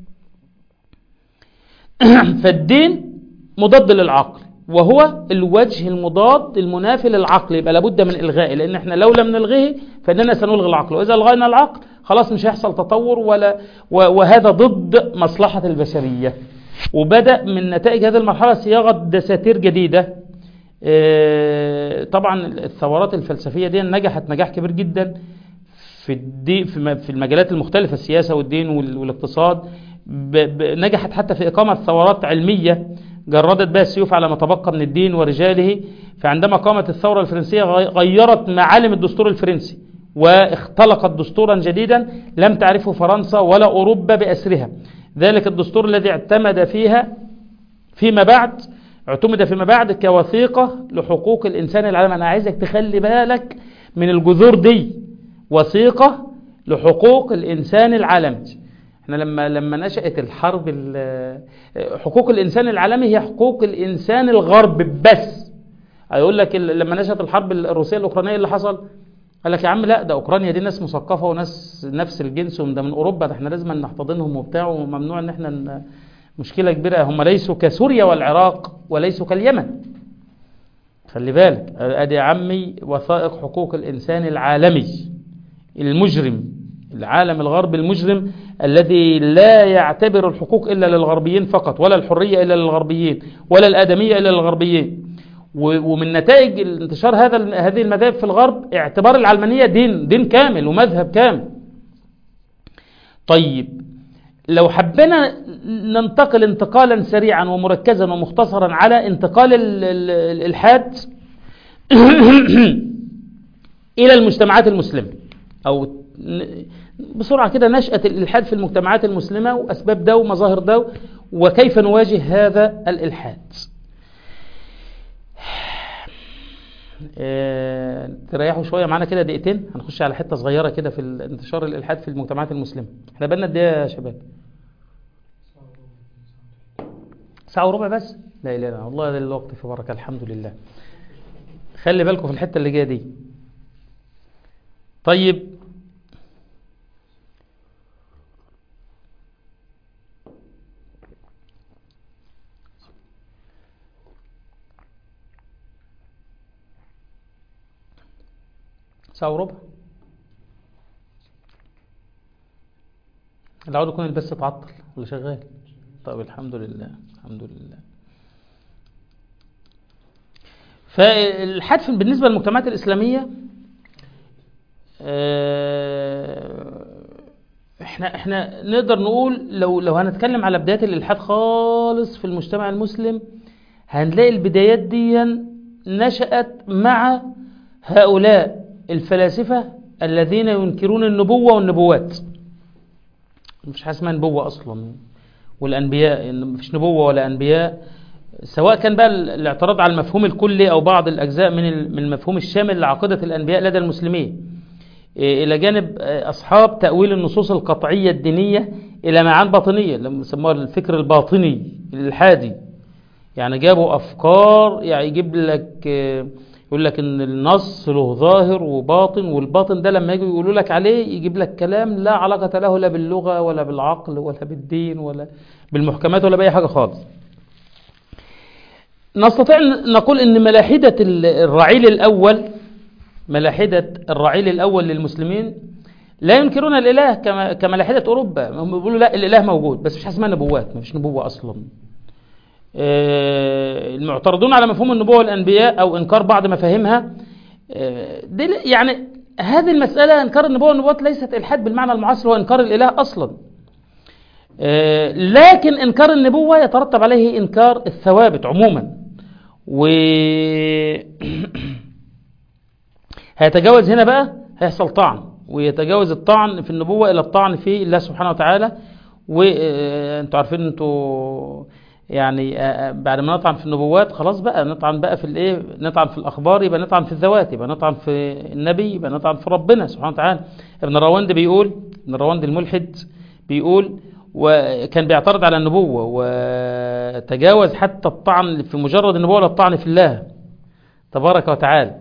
S2: فالدين مضاد للعقل وهو الوجه المضاد المنافي للعقل يبقى لابد من الغائه لان احنا لو لم نلغيه فاننا سنلغي العقل واذا الغينا العقل خلاص مش هيحصل تطور ولا و- وهذا ضد مصلحه البشريه وبدا من نتائج هذه المرحله صياغه دساتير جديده آه، طبعا الثورات الفلسفيه دي نجحت نجاح كبير جدا في الدين في م- في المجالات المختلفة السياسة والدين وال- والاقتصاد ب- ب- نجحت حتى في إقامة ثورات علمية جردت بها السيوف على ما تبقى من الدين ورجاله فعندما قامت الثورة الفرنسية غي- غيرت معالم الدستور الفرنسي واختلقت دستورا جديدا لم تعرفه فرنسا ولا أوروبا بأسرها ذلك الدستور الذي اعتمد فيها فيما بعد اعتمد فيما بعد كوثيقة لحقوق الإنسان العالم أنا عايزك تخلي بالك من الجذور دي وثيقة لحقوق الإنسان العالمي احنا لما لما نشأت الحرب ال- حقوق الإنسان العالمي هي حقوق الإنسان الغرب بس هيقول لك ال- لما نشأت الحرب الروسية الأوكرانية اللي حصل قال لك يا عم لا ده أوكرانيا دي ناس مثقفة وناس نفس الجنس وده من أوروبا ده احنا لازم نحتضنهم وبتاع وممنوع ان احنا ن- مشكلة كبيرة هم ليسوا كسوريا والعراق وليسوا كاليمن خلي بالك ادي يا عمي وثائق حقوق الانسان العالمي المجرم العالم الغربي المجرم الذي لا يعتبر الحقوق الا للغربيين فقط ولا الحريه الا للغربيين ولا الادميه الا للغربيين و- ومن نتائج انتشار هذا الم- هذه المذاهب في الغرب اعتبار العلمانيه دين دين كامل ومذهب كامل طيب لو حبينا ننتقل انتقالا سريعا ومركزا ومختصرا على انتقال ال- ال- الالحاد الى المجتمعات المسلمه او ن- بسرعه كده نشاه الالحاد في المجتمعات المسلمه واسباب ده ومظاهر ده وكيف نواجه هذا الالحاد آه، تريحوا شويه معانا كده دقيقتين هنخش على حته صغيره كده في ال- انتشار الالحاد في المجتمعات المسلمه احنا بقالنا قد ايه يا شباب ساعه وربع بس لا اله الا الله والله ده الوقت في بركه الحمد لله خلي بالكم في الحته اللي جايه دي طيب ساعة وربع العود يكون البث اتعطل ولا شغال طيب الحمد لله الحمد لله فالحتف بالنسبة للمجتمعات الإسلامية آه، احنا احنا نقدر نقول لو لو هنتكلم على بدايات الالحاد خالص في المجتمع المسلم هنلاقي البدايات دي نشأت مع هؤلاء الفلاسفة الذين ينكرون النبوة والنبوات مفيش حاجة اسمها نبوة أصلا والأنبياء إن مفيش نبوة ولا أنبياء سواء كان بقى الاعتراض على المفهوم الكلي أو بعض الأجزاء من ال- من المفهوم الشامل لعقيدة الأنبياء لدى المسلمين إيه، إلى جانب آه، أصحاب تأويل النصوص القطعية الدينية إلى معان باطنية اللي بيسموها الفكر الباطني الإلحادي يعني جابوا أفكار يعني يجيب لك آه، يقول لك إن النص له ظاهر وباطن والباطن ده لما يجوا يقولوا لك عليه يجيب لك كلام لا علاقة له لا باللغة ولا بالعقل ولا بالدين ولا بالمحكمات ولا بأي حاجة خالص نستطيع أن نقول ان ملاحدة ال- الرعيل الأول ملاحدة الرعيل الأول للمسلمين لا ينكرون الإله كما كملاحدة أوروبا هم بيقولوا لا الإله موجود بس مش حاجة اسمها نبوات مفيش نبوة أصلا آه، المعترضون على مفهوم النبوة والأنبياء أو إنكار بعض مفاهيمها آه، دي ل- يعني هذه المسألة إنكار النبوة والنبوات ليست إلحاد بالمعنى المعاصر هو إنكار الإله أصلا آه، لكن إنكار النبوة يترتب عليه إنكار الثوابت عموما و هيتجاوز هنا بقى هيحصل طعن ويتجاوز الطعن في النبوة إلى الطعن في الله سبحانه وتعالى وانتوا عارفين انتوا يعني آه، آه، بعد ما نطعن في النبوات خلاص بقى نطعن بقى في الايه نطعن في الاخبار يبقى نطعن في الذوات يبقى نطعن في النبي يبقى نطعن في ربنا سبحانه وتعالى ابن روند بيقول ابن روند الملحد بيقول وكان بيعترض على النبوة وتجاوز حتى الطعن في مجرد النبوة للطعن في الله تبارك وتعالى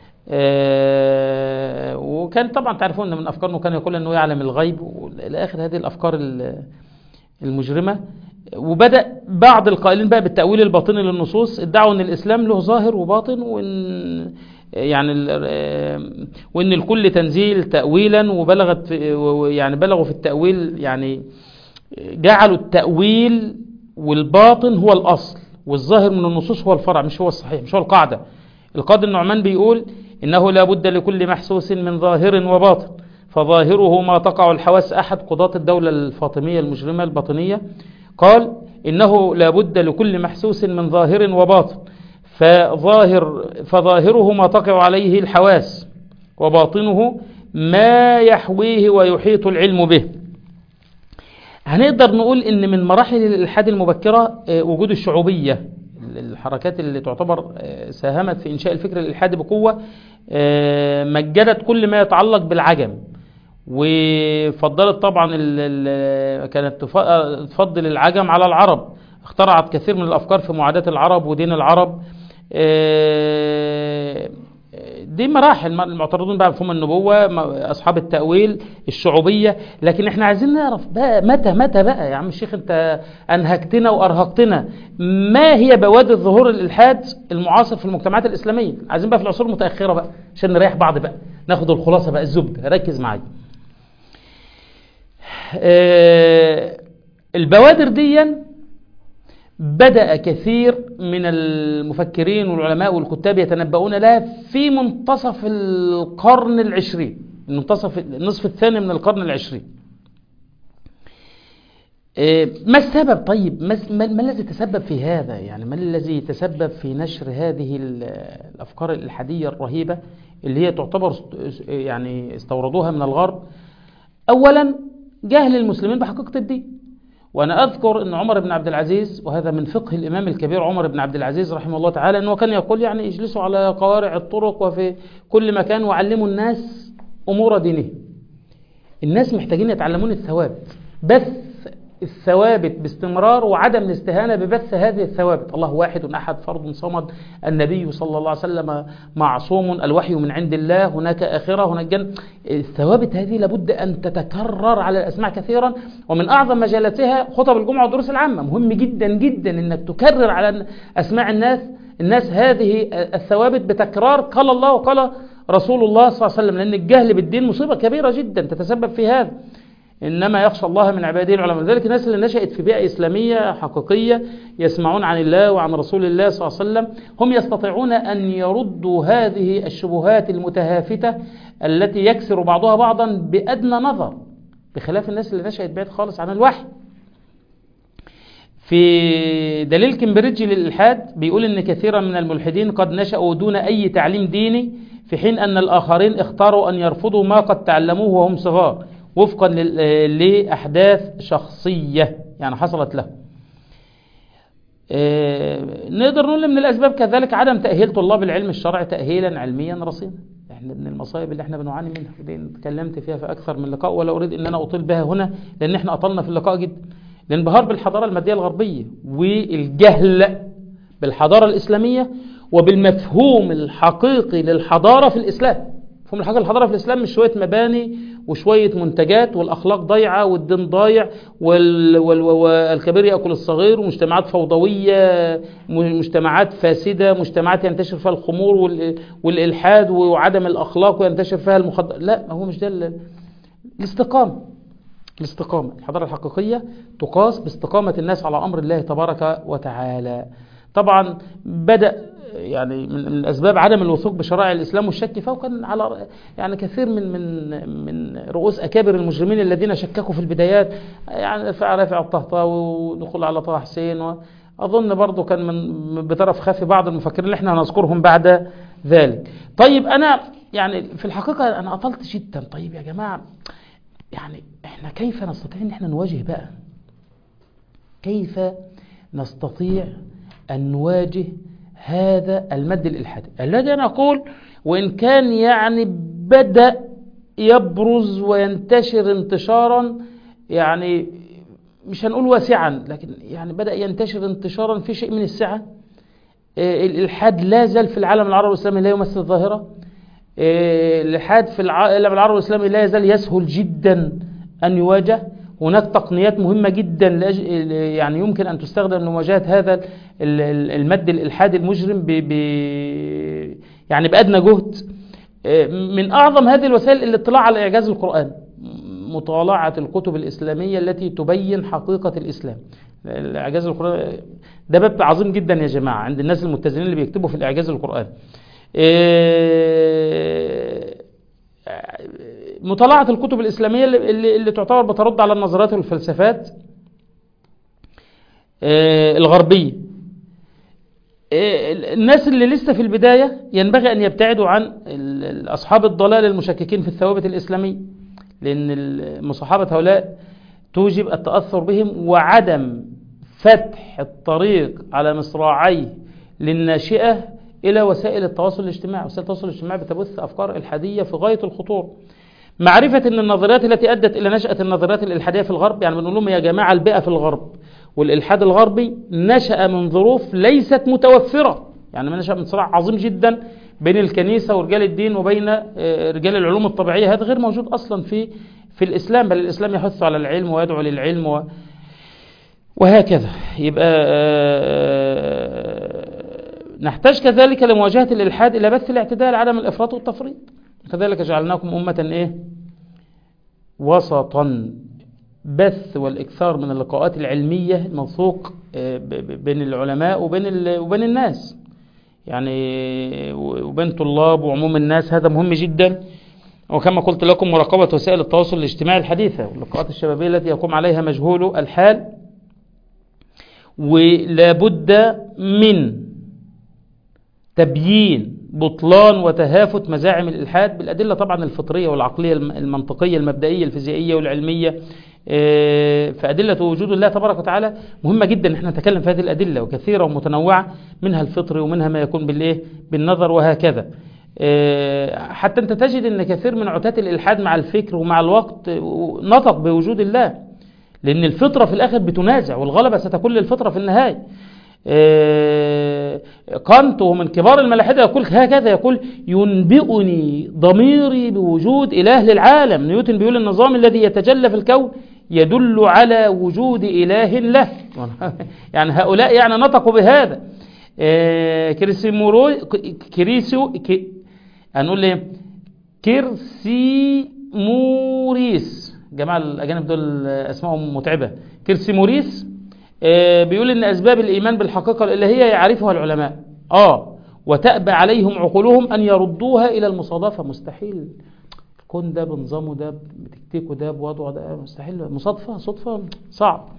S2: آه، وكان طبعا تعرفون ان من افكار انه كان يقول انه يعلم الغيب والى اخر هذه الافكار ال- المجرمه وبدا بعض القائلين بقى بالتاويل الباطني للنصوص ادعوا ان الاسلام له ظاهر وباطن وان يعني ال- آه، وان الكل تنزيل تاويلا وبلغت في- يعني بلغوا في التاويل يعني جعلوا التاويل والباطن هو الاصل والظاهر من النصوص هو الفرع مش هو الصحيح مش هو القاعده القاضي النعمان بيقول إنه لا بد لكل محسوس من ظاهر وباطن فظاهره ما تقع الحواس أحد قضاة الدولة الفاطمية المجرمة الباطنية قال إنه لا بد لكل محسوس من ظاهر وباطن فظاهر فظاهره ما تقع عليه الحواس وباطنه ما يحويه ويحيط العلم به هنقدر نقول ان من مراحل الالحاد المبكره آه، وجود الشعوبيه الحركات اللي تعتبر آه، ساهمت في انشاء الفكر الالحادي بقوه آه، مجدت كل ما يتعلق بالعجم وفضلت طبعا ال- ال- كانت تف- آه، تفضل العجم على العرب اخترعت كثير من الافكار في معاداه العرب ودين العرب آه، دي مراحل المعترضون بقى بفهم النبوة م- أصحاب التأويل الشعوبية لكن احنا عايزين نعرف بقى متى متى بقى يا عم الشيخ انت أنهكتنا وأرهقتنا ما هي بوادر ظهور الإلحاد المعاصر في المجتمعات الإسلامية عايزين بقى في العصور المتأخرة بقى عشان نريح بعض بقى ناخد الخلاصة بقى الزبدة ركز معايا آه، البوادر دي بدأ كثير من المفكرين والعلماء والكتاب يتنبؤون لها في منتصف القرن العشرين منتصف النصف الثاني من القرن العشرين إيه، ما السبب طيب ما, ما ما الذي تسبب في هذا يعني ما الذي تسبب في نشر هذه ال- الأفكار الإلحادية الرهيبة اللي هي تعتبر است- يعني استوردوها من الغرب أولا جهل المسلمين بحقيقة الدين وأنا أذكر أن عمر بن عبد العزيز وهذا من فقه الإمام الكبير عمر بن عبد العزيز رحمه الله تعالى أنه كان يقول يعني اجلسوا على قوارع الطرق وفي كل مكان وعلموا الناس أمور دينهم الناس محتاجين يتعلمون الثوابت بث الثوابت باستمرار وعدم الاستهانة ببث هذه الثوابت الله واحد أحد فرد صمد النبي صلى الله عليه وسلم معصوم الوحي من عند الله هناك آخرة هناك جنة الثوابت هذه لابد أن تتكرر على الأسماع كثيرا ومن أعظم مجالاتها خطب الجمعة والدروس العامة مهم جدا جدا أنك تكرر على أسماع الناس الناس هذه الثوابت بتكرار قال الله وقال رسول الله صلى الله عليه وسلم لأن الجهل بالدين مصيبة كبيرة جدا تتسبب في هذا إنما يخشى الله من عباده العلماء لذلك الناس اللي نشأت في بيئة إسلامية حقيقية يسمعون عن الله وعن رسول الله صلى الله عليه وسلم هم يستطيعون أن يردوا هذه الشبهات المتهافتة التي يكسر بعضها بعضا بأدنى نظر بخلاف الناس اللي نشأت بعيد خالص عن الوحي في دليل كمبريدج للإلحاد بيقول إن كثيرا من الملحدين قد نشأوا دون أي تعليم ديني في حين أن الآخرين اختاروا أن يرفضوا ما قد تعلموه وهم صغار وفقا لل- لأحداث شخصية يعني حصلت له آه، نقدر نقول إن من الأسباب كذلك عدم تأهيل طلاب العلم الشرعي تأهيلا علميا رصينا احنا من المصايب اللي احنا بنعاني منها ودي اتكلمت فيها في أكثر من لقاء ولا أريد أن أنا أطيل بها هنا لأن احنا أطلنا في اللقاء جدا الانبهار بالحضارة المادية الغربية والجهل بالحضارة الإسلامية وبالمفهوم الحقيقي للحضارة في الإسلام مفهوم الحقيقي للحضارة في الإسلام مش شوية مباني وشوية منتجات والأخلاق ضايعة والدين ضايع وال... وال... والكبير يأكل الصغير ومجتمعات فوضوية م- مجتمعات فاسدة مجتمعات ينتشر فيها الخمور وال... والإلحاد وعدم الأخلاق وينتشر فيها المخدر لا ما هو مش ده ال- الاستقامة الاستقامة الحضارة الحقيقية تقاس باستقامة الناس على أمر الله تبارك وتعالى طبعا بدأ يعني من من الأسباب عدم الوثوق بشرائع الإسلام والشك فيه وكان على يعني كثير من من من رؤوس أكابر المجرمين الذين شككوا في البدايات يعني رفع رافع الطهطاوي ودخول على طه حسين وأظن برضه كان من بطرف خافي بعض المفكرين اللي احنا هنذكرهم بعد ذلك طيب أنا يعني في الحقيقة أنا أطلت جدا طيب يا جماعة يعني احنا كيف نستطيع ان احنا نواجه بقى كيف نستطيع أن نواجه هذا المد الإلحادي الذي أنا أقول وإن كان يعني بدأ يبرز وينتشر انتشارا يعني مش هنقول واسعا لكن يعني بدأ ينتشر انتشارا في شيء من السعة آه، الإلحاد لا زال في العالم العربي والإسلامي لا يمثل ظاهرة آه، الإلحاد في العالم العربي والإسلامي لا يزال يسهل جدا أن يواجه هناك تقنيات مهمة جدا لأج... يعني يمكن أن تستخدم لمواجهة هذا ال- ال- المد الإلحادي المجرم ب... ب... يعني بأدنى جهد آه، من أعظم هذه الوسائل الاطلاع على إعجاز القرآن مطالعة الكتب الإسلامية التي تبين حقيقة الإسلام الإعجاز القرآن ده باب عظيم جدا يا جماعة عند الناس المتزنين اللي بيكتبوا في الإعجاز القرآن آه، مطالعة الكتب الإسلامية اللي, اللي, اللي تعتبر بترد على النظريات والفلسفات آه، الغربية آه، الناس اللي لسه في البداية ينبغي أن يبتعدوا عن ال- ال- أصحاب الضلال المشككين في الثوابت الإسلامية لأن ال- مصاحبة هؤلاء توجب التأثر بهم وعدم فتح الطريق على مصراعيه للناشئة إلى وسائل التواصل الاجتماعي وسائل التواصل الاجتماعي بتبث أفكار إلحادية في غاية الخطورة معرفة أن النظريات التي أدت إلى نشأة النظريات الإلحادية في الغرب يعني بنقول لهم يا جماعة البيئة في الغرب والإلحاد الغربي نشأ من ظروف ليست متوفرة يعني نشأ من صراع عظيم جدا بين الكنيسة ورجال الدين وبين آه، رجال العلوم الطبيعية هذا غير موجود أصلا في في الإسلام بل الإسلام يحث على العلم ويدعو للعلم و وهكذا يبقى آه، نحتاج كذلك لمواجهة الإلحاد إلى بث الاعتدال عدم الإفراط والتفريط كذلك جعلناكم أمة إيه وسطا بث والإكثار من اللقاءات العلمية الموثوق آه، ب- ب- بين العلماء وبين ال- وبين الناس يعني وبين طلاب وعموم الناس هذا مهم جدا وكما قلت لكم مراقبة وسائل التواصل الاجتماعي الحديثة واللقاءات الشبابية التي يقوم عليها مجهول الحال ولا بد من تبيين بطلان وتهافت مزاعم الإلحاد بالأدلة طبعا الفطرية والعقلية الم- المنطقية المبدئية الفيزيائية والعلمية آه، فأدلة وجود الله تبارك وتعالى مهمة جدا احنا نتكلم في هذه الأدلة وكثيرة ومتنوعة منها الفطري ومنها ما يكون بالإيه بالنظر وهكذا آه، حتى أنت تجد أن كثير من عتاة الإلحاد مع الفكر ومع الوقت آه، نطق بوجود الله لأن الفطرة في الآخر بتنازع والغلبة ستكون للفطرة في النهاية آه، كانت ومن كبار الملاحدة يقول هكذا يقول ينبئني ضميري بوجود إله للعالم نيوتن بيقول النظام الذي يتجلى في الكون يدل على وجود إله له يعني هؤلاء يعني نطقوا بهذا آه، كريسيمورو كريسو ك- هنقول ايه كيرسيموريس جماعة الأجانب دول أسمائهم متعبة كيرسيموريس آه، بيقول إن أسباب الإيمان بالحقيقة الإلهية يعرفها العلماء آه وتأبى عليهم عقولهم أن يردوها إلى المصادفة مستحيل الكون ده بنظامه ده بتكتيكه ده بوضعه ده مستحيل مصادفة صدفة صعب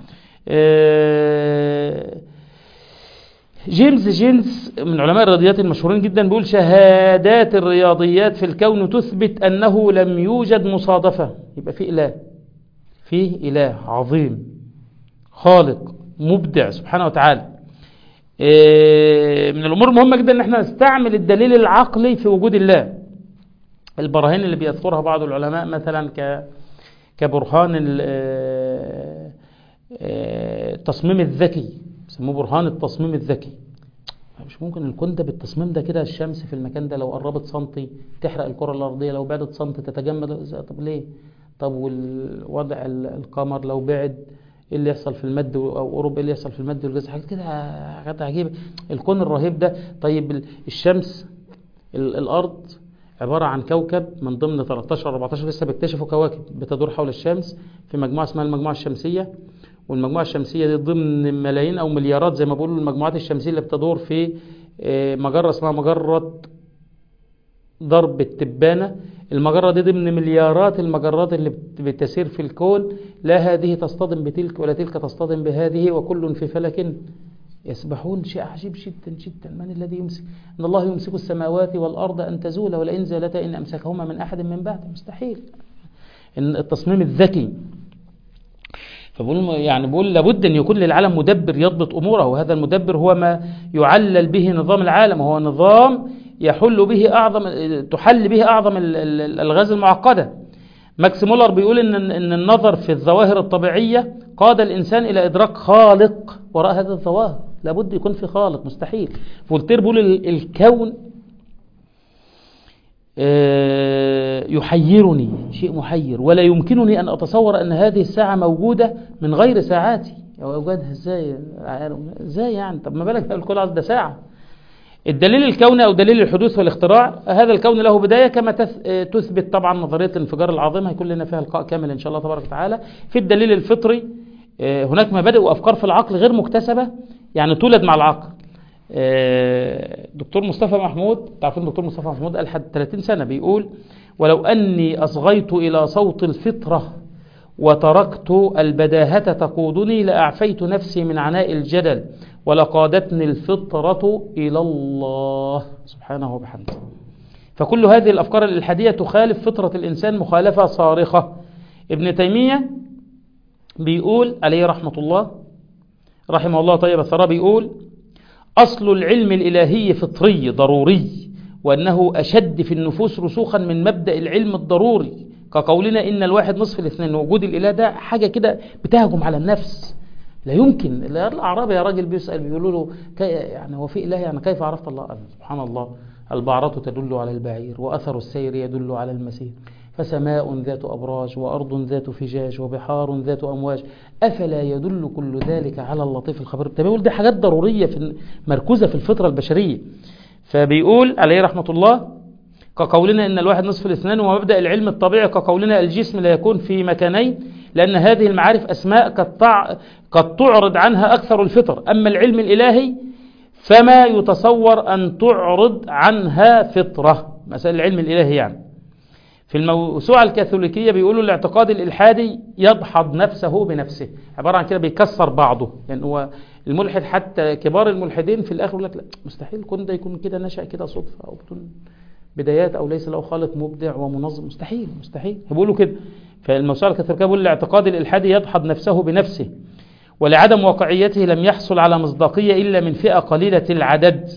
S2: آه، جيمس جينز من علماء الرياضيات المشهورين جدا بيقول شهادات الرياضيات في الكون تثبت أنه لم يوجد مصادفة يبقى في إله فيه إله عظيم خالق مبدع سبحانه وتعالى إيه، من الأمور المهمة جدا أن احنا نستعمل الدليل العقلي في وجود الله البراهين اللي بيذكرها بعض العلماء مثلا ك كبرهان ال- آه، آه، التصميم الذكي بيسموه برهان التصميم الذكي مش ممكن الكون ده بالتصميم ده كده الشمس في المكان ده لو قربت سنتي تحرق الكرة الأرضية لو بعدت سنتي تتجمد إزاي؟ طب ليه طب والوضع ال- القمر لو بعد ايه اللي يحصل في المد او قرب ايه اللي يحصل في المد والجزر حاجات كده حاجات عجيبه الكون الرهيب ده طيب ال- الشمس ال- الارض عباره عن كوكب من ضمن 13 14 لسه بيكتشفوا كواكب بتدور حول الشمس في مجموعه اسمها المجموعه الشمسيه والمجموعه الشمسيه دي ضمن ملايين او مليارات زي ما بيقولوا المجموعات الشمسيه اللي بتدور في آه، مجره اسمها مجره ضرب التبانة المجرة دي ضمن مليارات المجرات اللي بت- بتسير في الكون لا هذه تصطدم بتلك ولا تلك تصطدم بهذه وكل في فلك يسبحون شيء عجيب جدا جدا من الذي يمسك ان الله يمسك السماوات والارض ان تزولا ولئن زالتا ان امسكهما من احد من بعد مستحيل ان التصميم الذكي فبقول يعني بقول لابد ان يكون للعالم مدبر يضبط اموره وهذا المدبر هو ما يعلل به نظام العالم وهو نظام يحل به اعظم تحل به اعظم ال- ال- الالغاز المعقده ماكس مولر بيقول ان ان النظر في الظواهر الطبيعيه قاد الانسان الى ادراك خالق وراء هذه الظواهر لابد يكون في خالق مستحيل فولتير بيقول ال- الكون آه، يحيرني شيء محير ولا يمكنني أن أتصور أن هذه الساعة موجودة من غير ساعاتي أو أوجدها إزاي إزاي يعني طب ما بالك الكل عايز ده ساعة الدليل الكوني أو دليل الحدوث والاختراع هذا الكون له بداية كما تث- آه، تثبت طبعا نظرية الانفجار العظيم هيكون لنا فيها لقاء كامل إن شاء الله تبارك وتعالى في الدليل الفطري آه، هناك مبادئ وأفكار في العقل غير مكتسبة يعني تولد مع العقل آه، دكتور مصطفى محمود تعرفون دكتور مصطفى محمود قال حد 30 سنة بيقول ولو أني أصغيت إلى صوت الفطرة وتركت البداهة تقودني لأعفيت نفسي من عناء الجدل ولقادتني الفطرة إلى الله سبحانه وبحمده فكل هذه الأفكار الإلحادية تخالف فطرة الإنسان مخالفة صارخة ابن تيمية بيقول عليه رحمة الله رحمه الله طيب الثرى بيقول أصل العلم الإلهي فطري ضروري وأنه أشد في النفوس رسوخا من مبدأ العلم الضروري كقولنا إن الواحد نصف الاثنين وجود الإله ده حاجة كده بتهجم على النفس لا يمكن لا الأعرابي يا راجل بيسأل بيقولوا له كي يعني هو في إله يعني كيف عرفت الله قال سبحان الله البعرة تدل على البعير وأثر السير يدل على المسير فسماء ذات أبراج وأرض ذات فجاج وبحار ذات أمواج أفلا يدل كل ذلك على اللطيف الخبير طب بيقول دي حاجات ضرورية في مركوزة في الفطرة البشرية فبيقول عليه رحمة الله كقولنا إن الواحد نصف الاثنين ومبدأ العلم الطبيعي كقولنا الجسم لا يكون في مكانين لأن هذه المعارف أسماء قد تع- قد تعرض عنها أكثر الفطر أما العلم الإلهي فما يتصور أن تعرض عنها فطرة مسألة العلم الإلهي يعني في الموسوعة الكاثوليكية بيقولوا الاعتقاد الإلحادي يدحض نفسه بنفسه عبارة عن كده بيكسر بعضه لأن هو الملحد حتى كبار الملحدين في الآخر يقول لك لا مستحيل كون ده يكون كده نشأ كده صدفة أو بدون بدايات أو ليس له خالق مبدع ومنظم مستحيل مستحيل بيقولوا كده فالموسوعة الكاثوليكية بيقول الاعتقاد الإلحادي يدحض نفسه بنفسه ولعدم واقعيته لم يحصل على مصداقية إلا من فئة قليلة العدد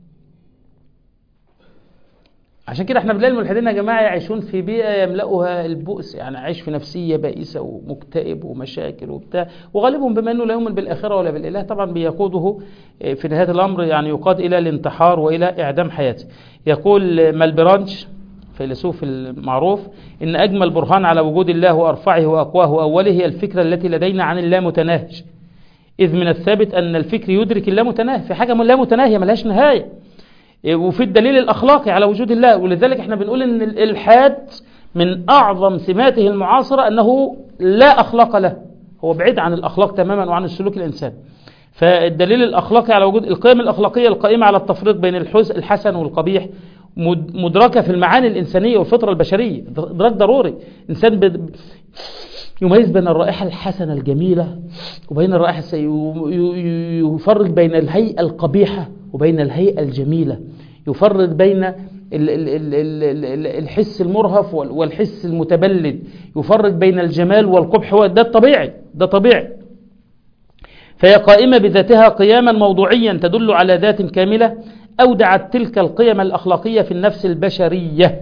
S2: عشان كده احنا بنلاقي الملحدين يا جماعه يعيشون في بيئه يملأها البؤس يعني عايش في نفسيه بائسه ومكتئب ومشاكل وبتاع وغالبهم بما انه لا يؤمن بالاخره ولا بالاله طبعا بيقوده اه، في نهايه الامر يعني يقاد الى الانتحار والى اعدام حياته. يقول مالبرانش فيلسوف المعروف ان اجمل برهان على وجود الله وارفعه واقواه واوله هي الفكره التي لدينا عن اللامتناهج. اذ من الثابت ان الفكر يدرك اللامتناهي في حاجه لا متناهيه ملهاش نهايه. وفي الدليل الأخلاقي على وجود الله ولذلك احنا بنقول ان الإلحاد من أعظم سماته المعاصرة أنه لا أخلاق له هو بعيد عن الأخلاق تماما وعن السلوك الإنساني فالدليل الأخلاقي على وجود القيم الأخلاقية القائمة على التفريق بين الحس- الحسن والقبيح مد- مدركة في المعاني الإنسانية والفطرة البشرية إدراك ضروري إنسان بد- يميز بين الرائحة الحسنة الجميلة وبين الرائحة السيئة ي- ي- يفرق بين الهيئة القبيحة وبين الهيئة الجميلة يفرق بين ال- ال- ال- ال- ال- الحس المرهف وال- والحس المتبلد يفرق بين الجمال والقبح هو ده الطبيعي ده طبيعي فهي قائمة بذاتها قياما موضوعيا تدل على ذات كاملة أودعت تلك القيم الأخلاقية في النفس البشرية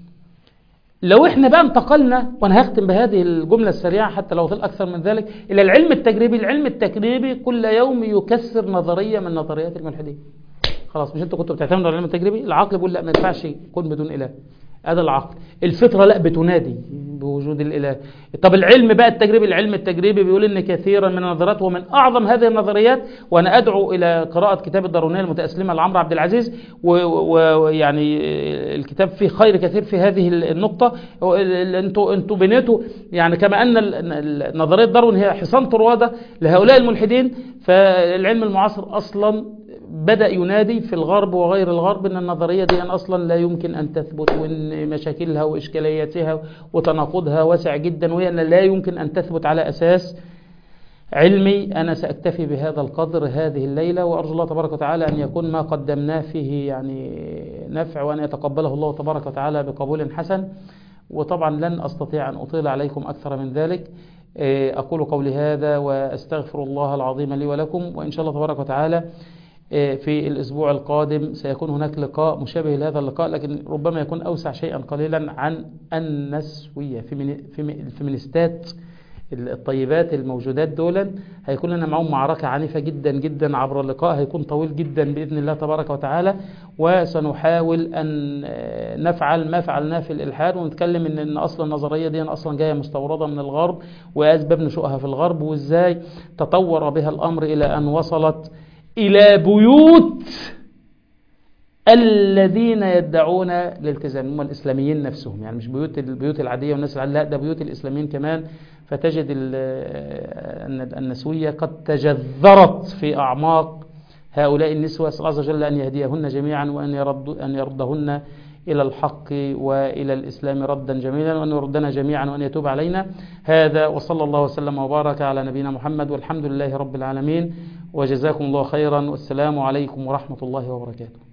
S2: لو احنا بقى انتقلنا وانا هختم بهذه الجملة السريعة حتى لو طل أكثر من ذلك إلى العلم التجريبي العلم التجريبي كل يوم يكسر نظرية من نظريات الملحدين خلاص مش انتوا كنتوا بتعتمدوا على العلم التجريبي العقل بيقول لا ما ينفعش يكون بدون إله هذا العقل الفطرة لا بتنادي بوجود الإله طب العلم بقى التجريبي العلم التجريبي بيقول ان كثيرا من النظريات ومن اعظم هذه النظريات وانا ادعو الى قراءة كتاب الدارونية المتأسلمة لعمرو عبد العزيز ويعني الكتاب فيه خير كثير في هذه النقطة انتوا انتوا بنيتوا يعني كما ان ال- نظرية داروين هي حصان طروادة لهؤلاء الملحدين فالعلم المعاصر اصلا بدأ ينادي في الغرب وغير الغرب ان النظرية دي أن اصلا لا يمكن ان تثبت وان مشاكلها واشكالياتها وتناقضها واسع جدا وهي أن لا يمكن ان تثبت على اساس علمي أنا سأكتفي بهذا القدر هذه الليلة وأرجو الله تبارك وتعالى أن يكون ما قدمناه فيه يعني نفع وأن يتقبله الله تبارك وتعالى بقبول حسن وطبعا لن أستطيع أن أطيل عليكم أكثر من ذلك أقول قولي هذا وأستغفر الله العظيم لي ولكم وإن شاء الله تبارك وتعالى في الأسبوع القادم سيكون هناك لقاء مشابه لهذا اللقاء لكن ربما يكون أوسع شيئا قليلا عن النسوية الفيمينيستات الطيبات الموجودات دولا هيكون لنا معهم معركة عنيفة جدا جدا عبر اللقاء هيكون طويل جدا بإذن الله تبارك وتعالى وسنحاول أن نفعل ما فعلناه في الإلحاد ونتكلم إن, إن أصلا النظرية دي أصلا جاية مستوردة من الغرب وأسباب نشوءها في الغرب وإزاي تطور بها الأمر إلى أن وصلت إلى بيوت الذين يدعون الالتزام هم الإسلاميين نفسهم يعني مش بيوت البيوت العادية والناس العادية لا ده بيوت الإسلاميين كمان فتجد أن النسوية قد تجذرت في أعماق هؤلاء النسوة أسأل الله عز وجل أن يهديهن جميعا وأن يرد أن يردهن إلى الحق وإلى الإسلام ردا جميلا وأن يردنا جميعا وأن يتوب علينا هذا وصلى الله وسلم وبارك على نبينا محمد والحمد لله رب العالمين وجزاكم الله خيرا والسلام عليكم ورحمة الله وبركاته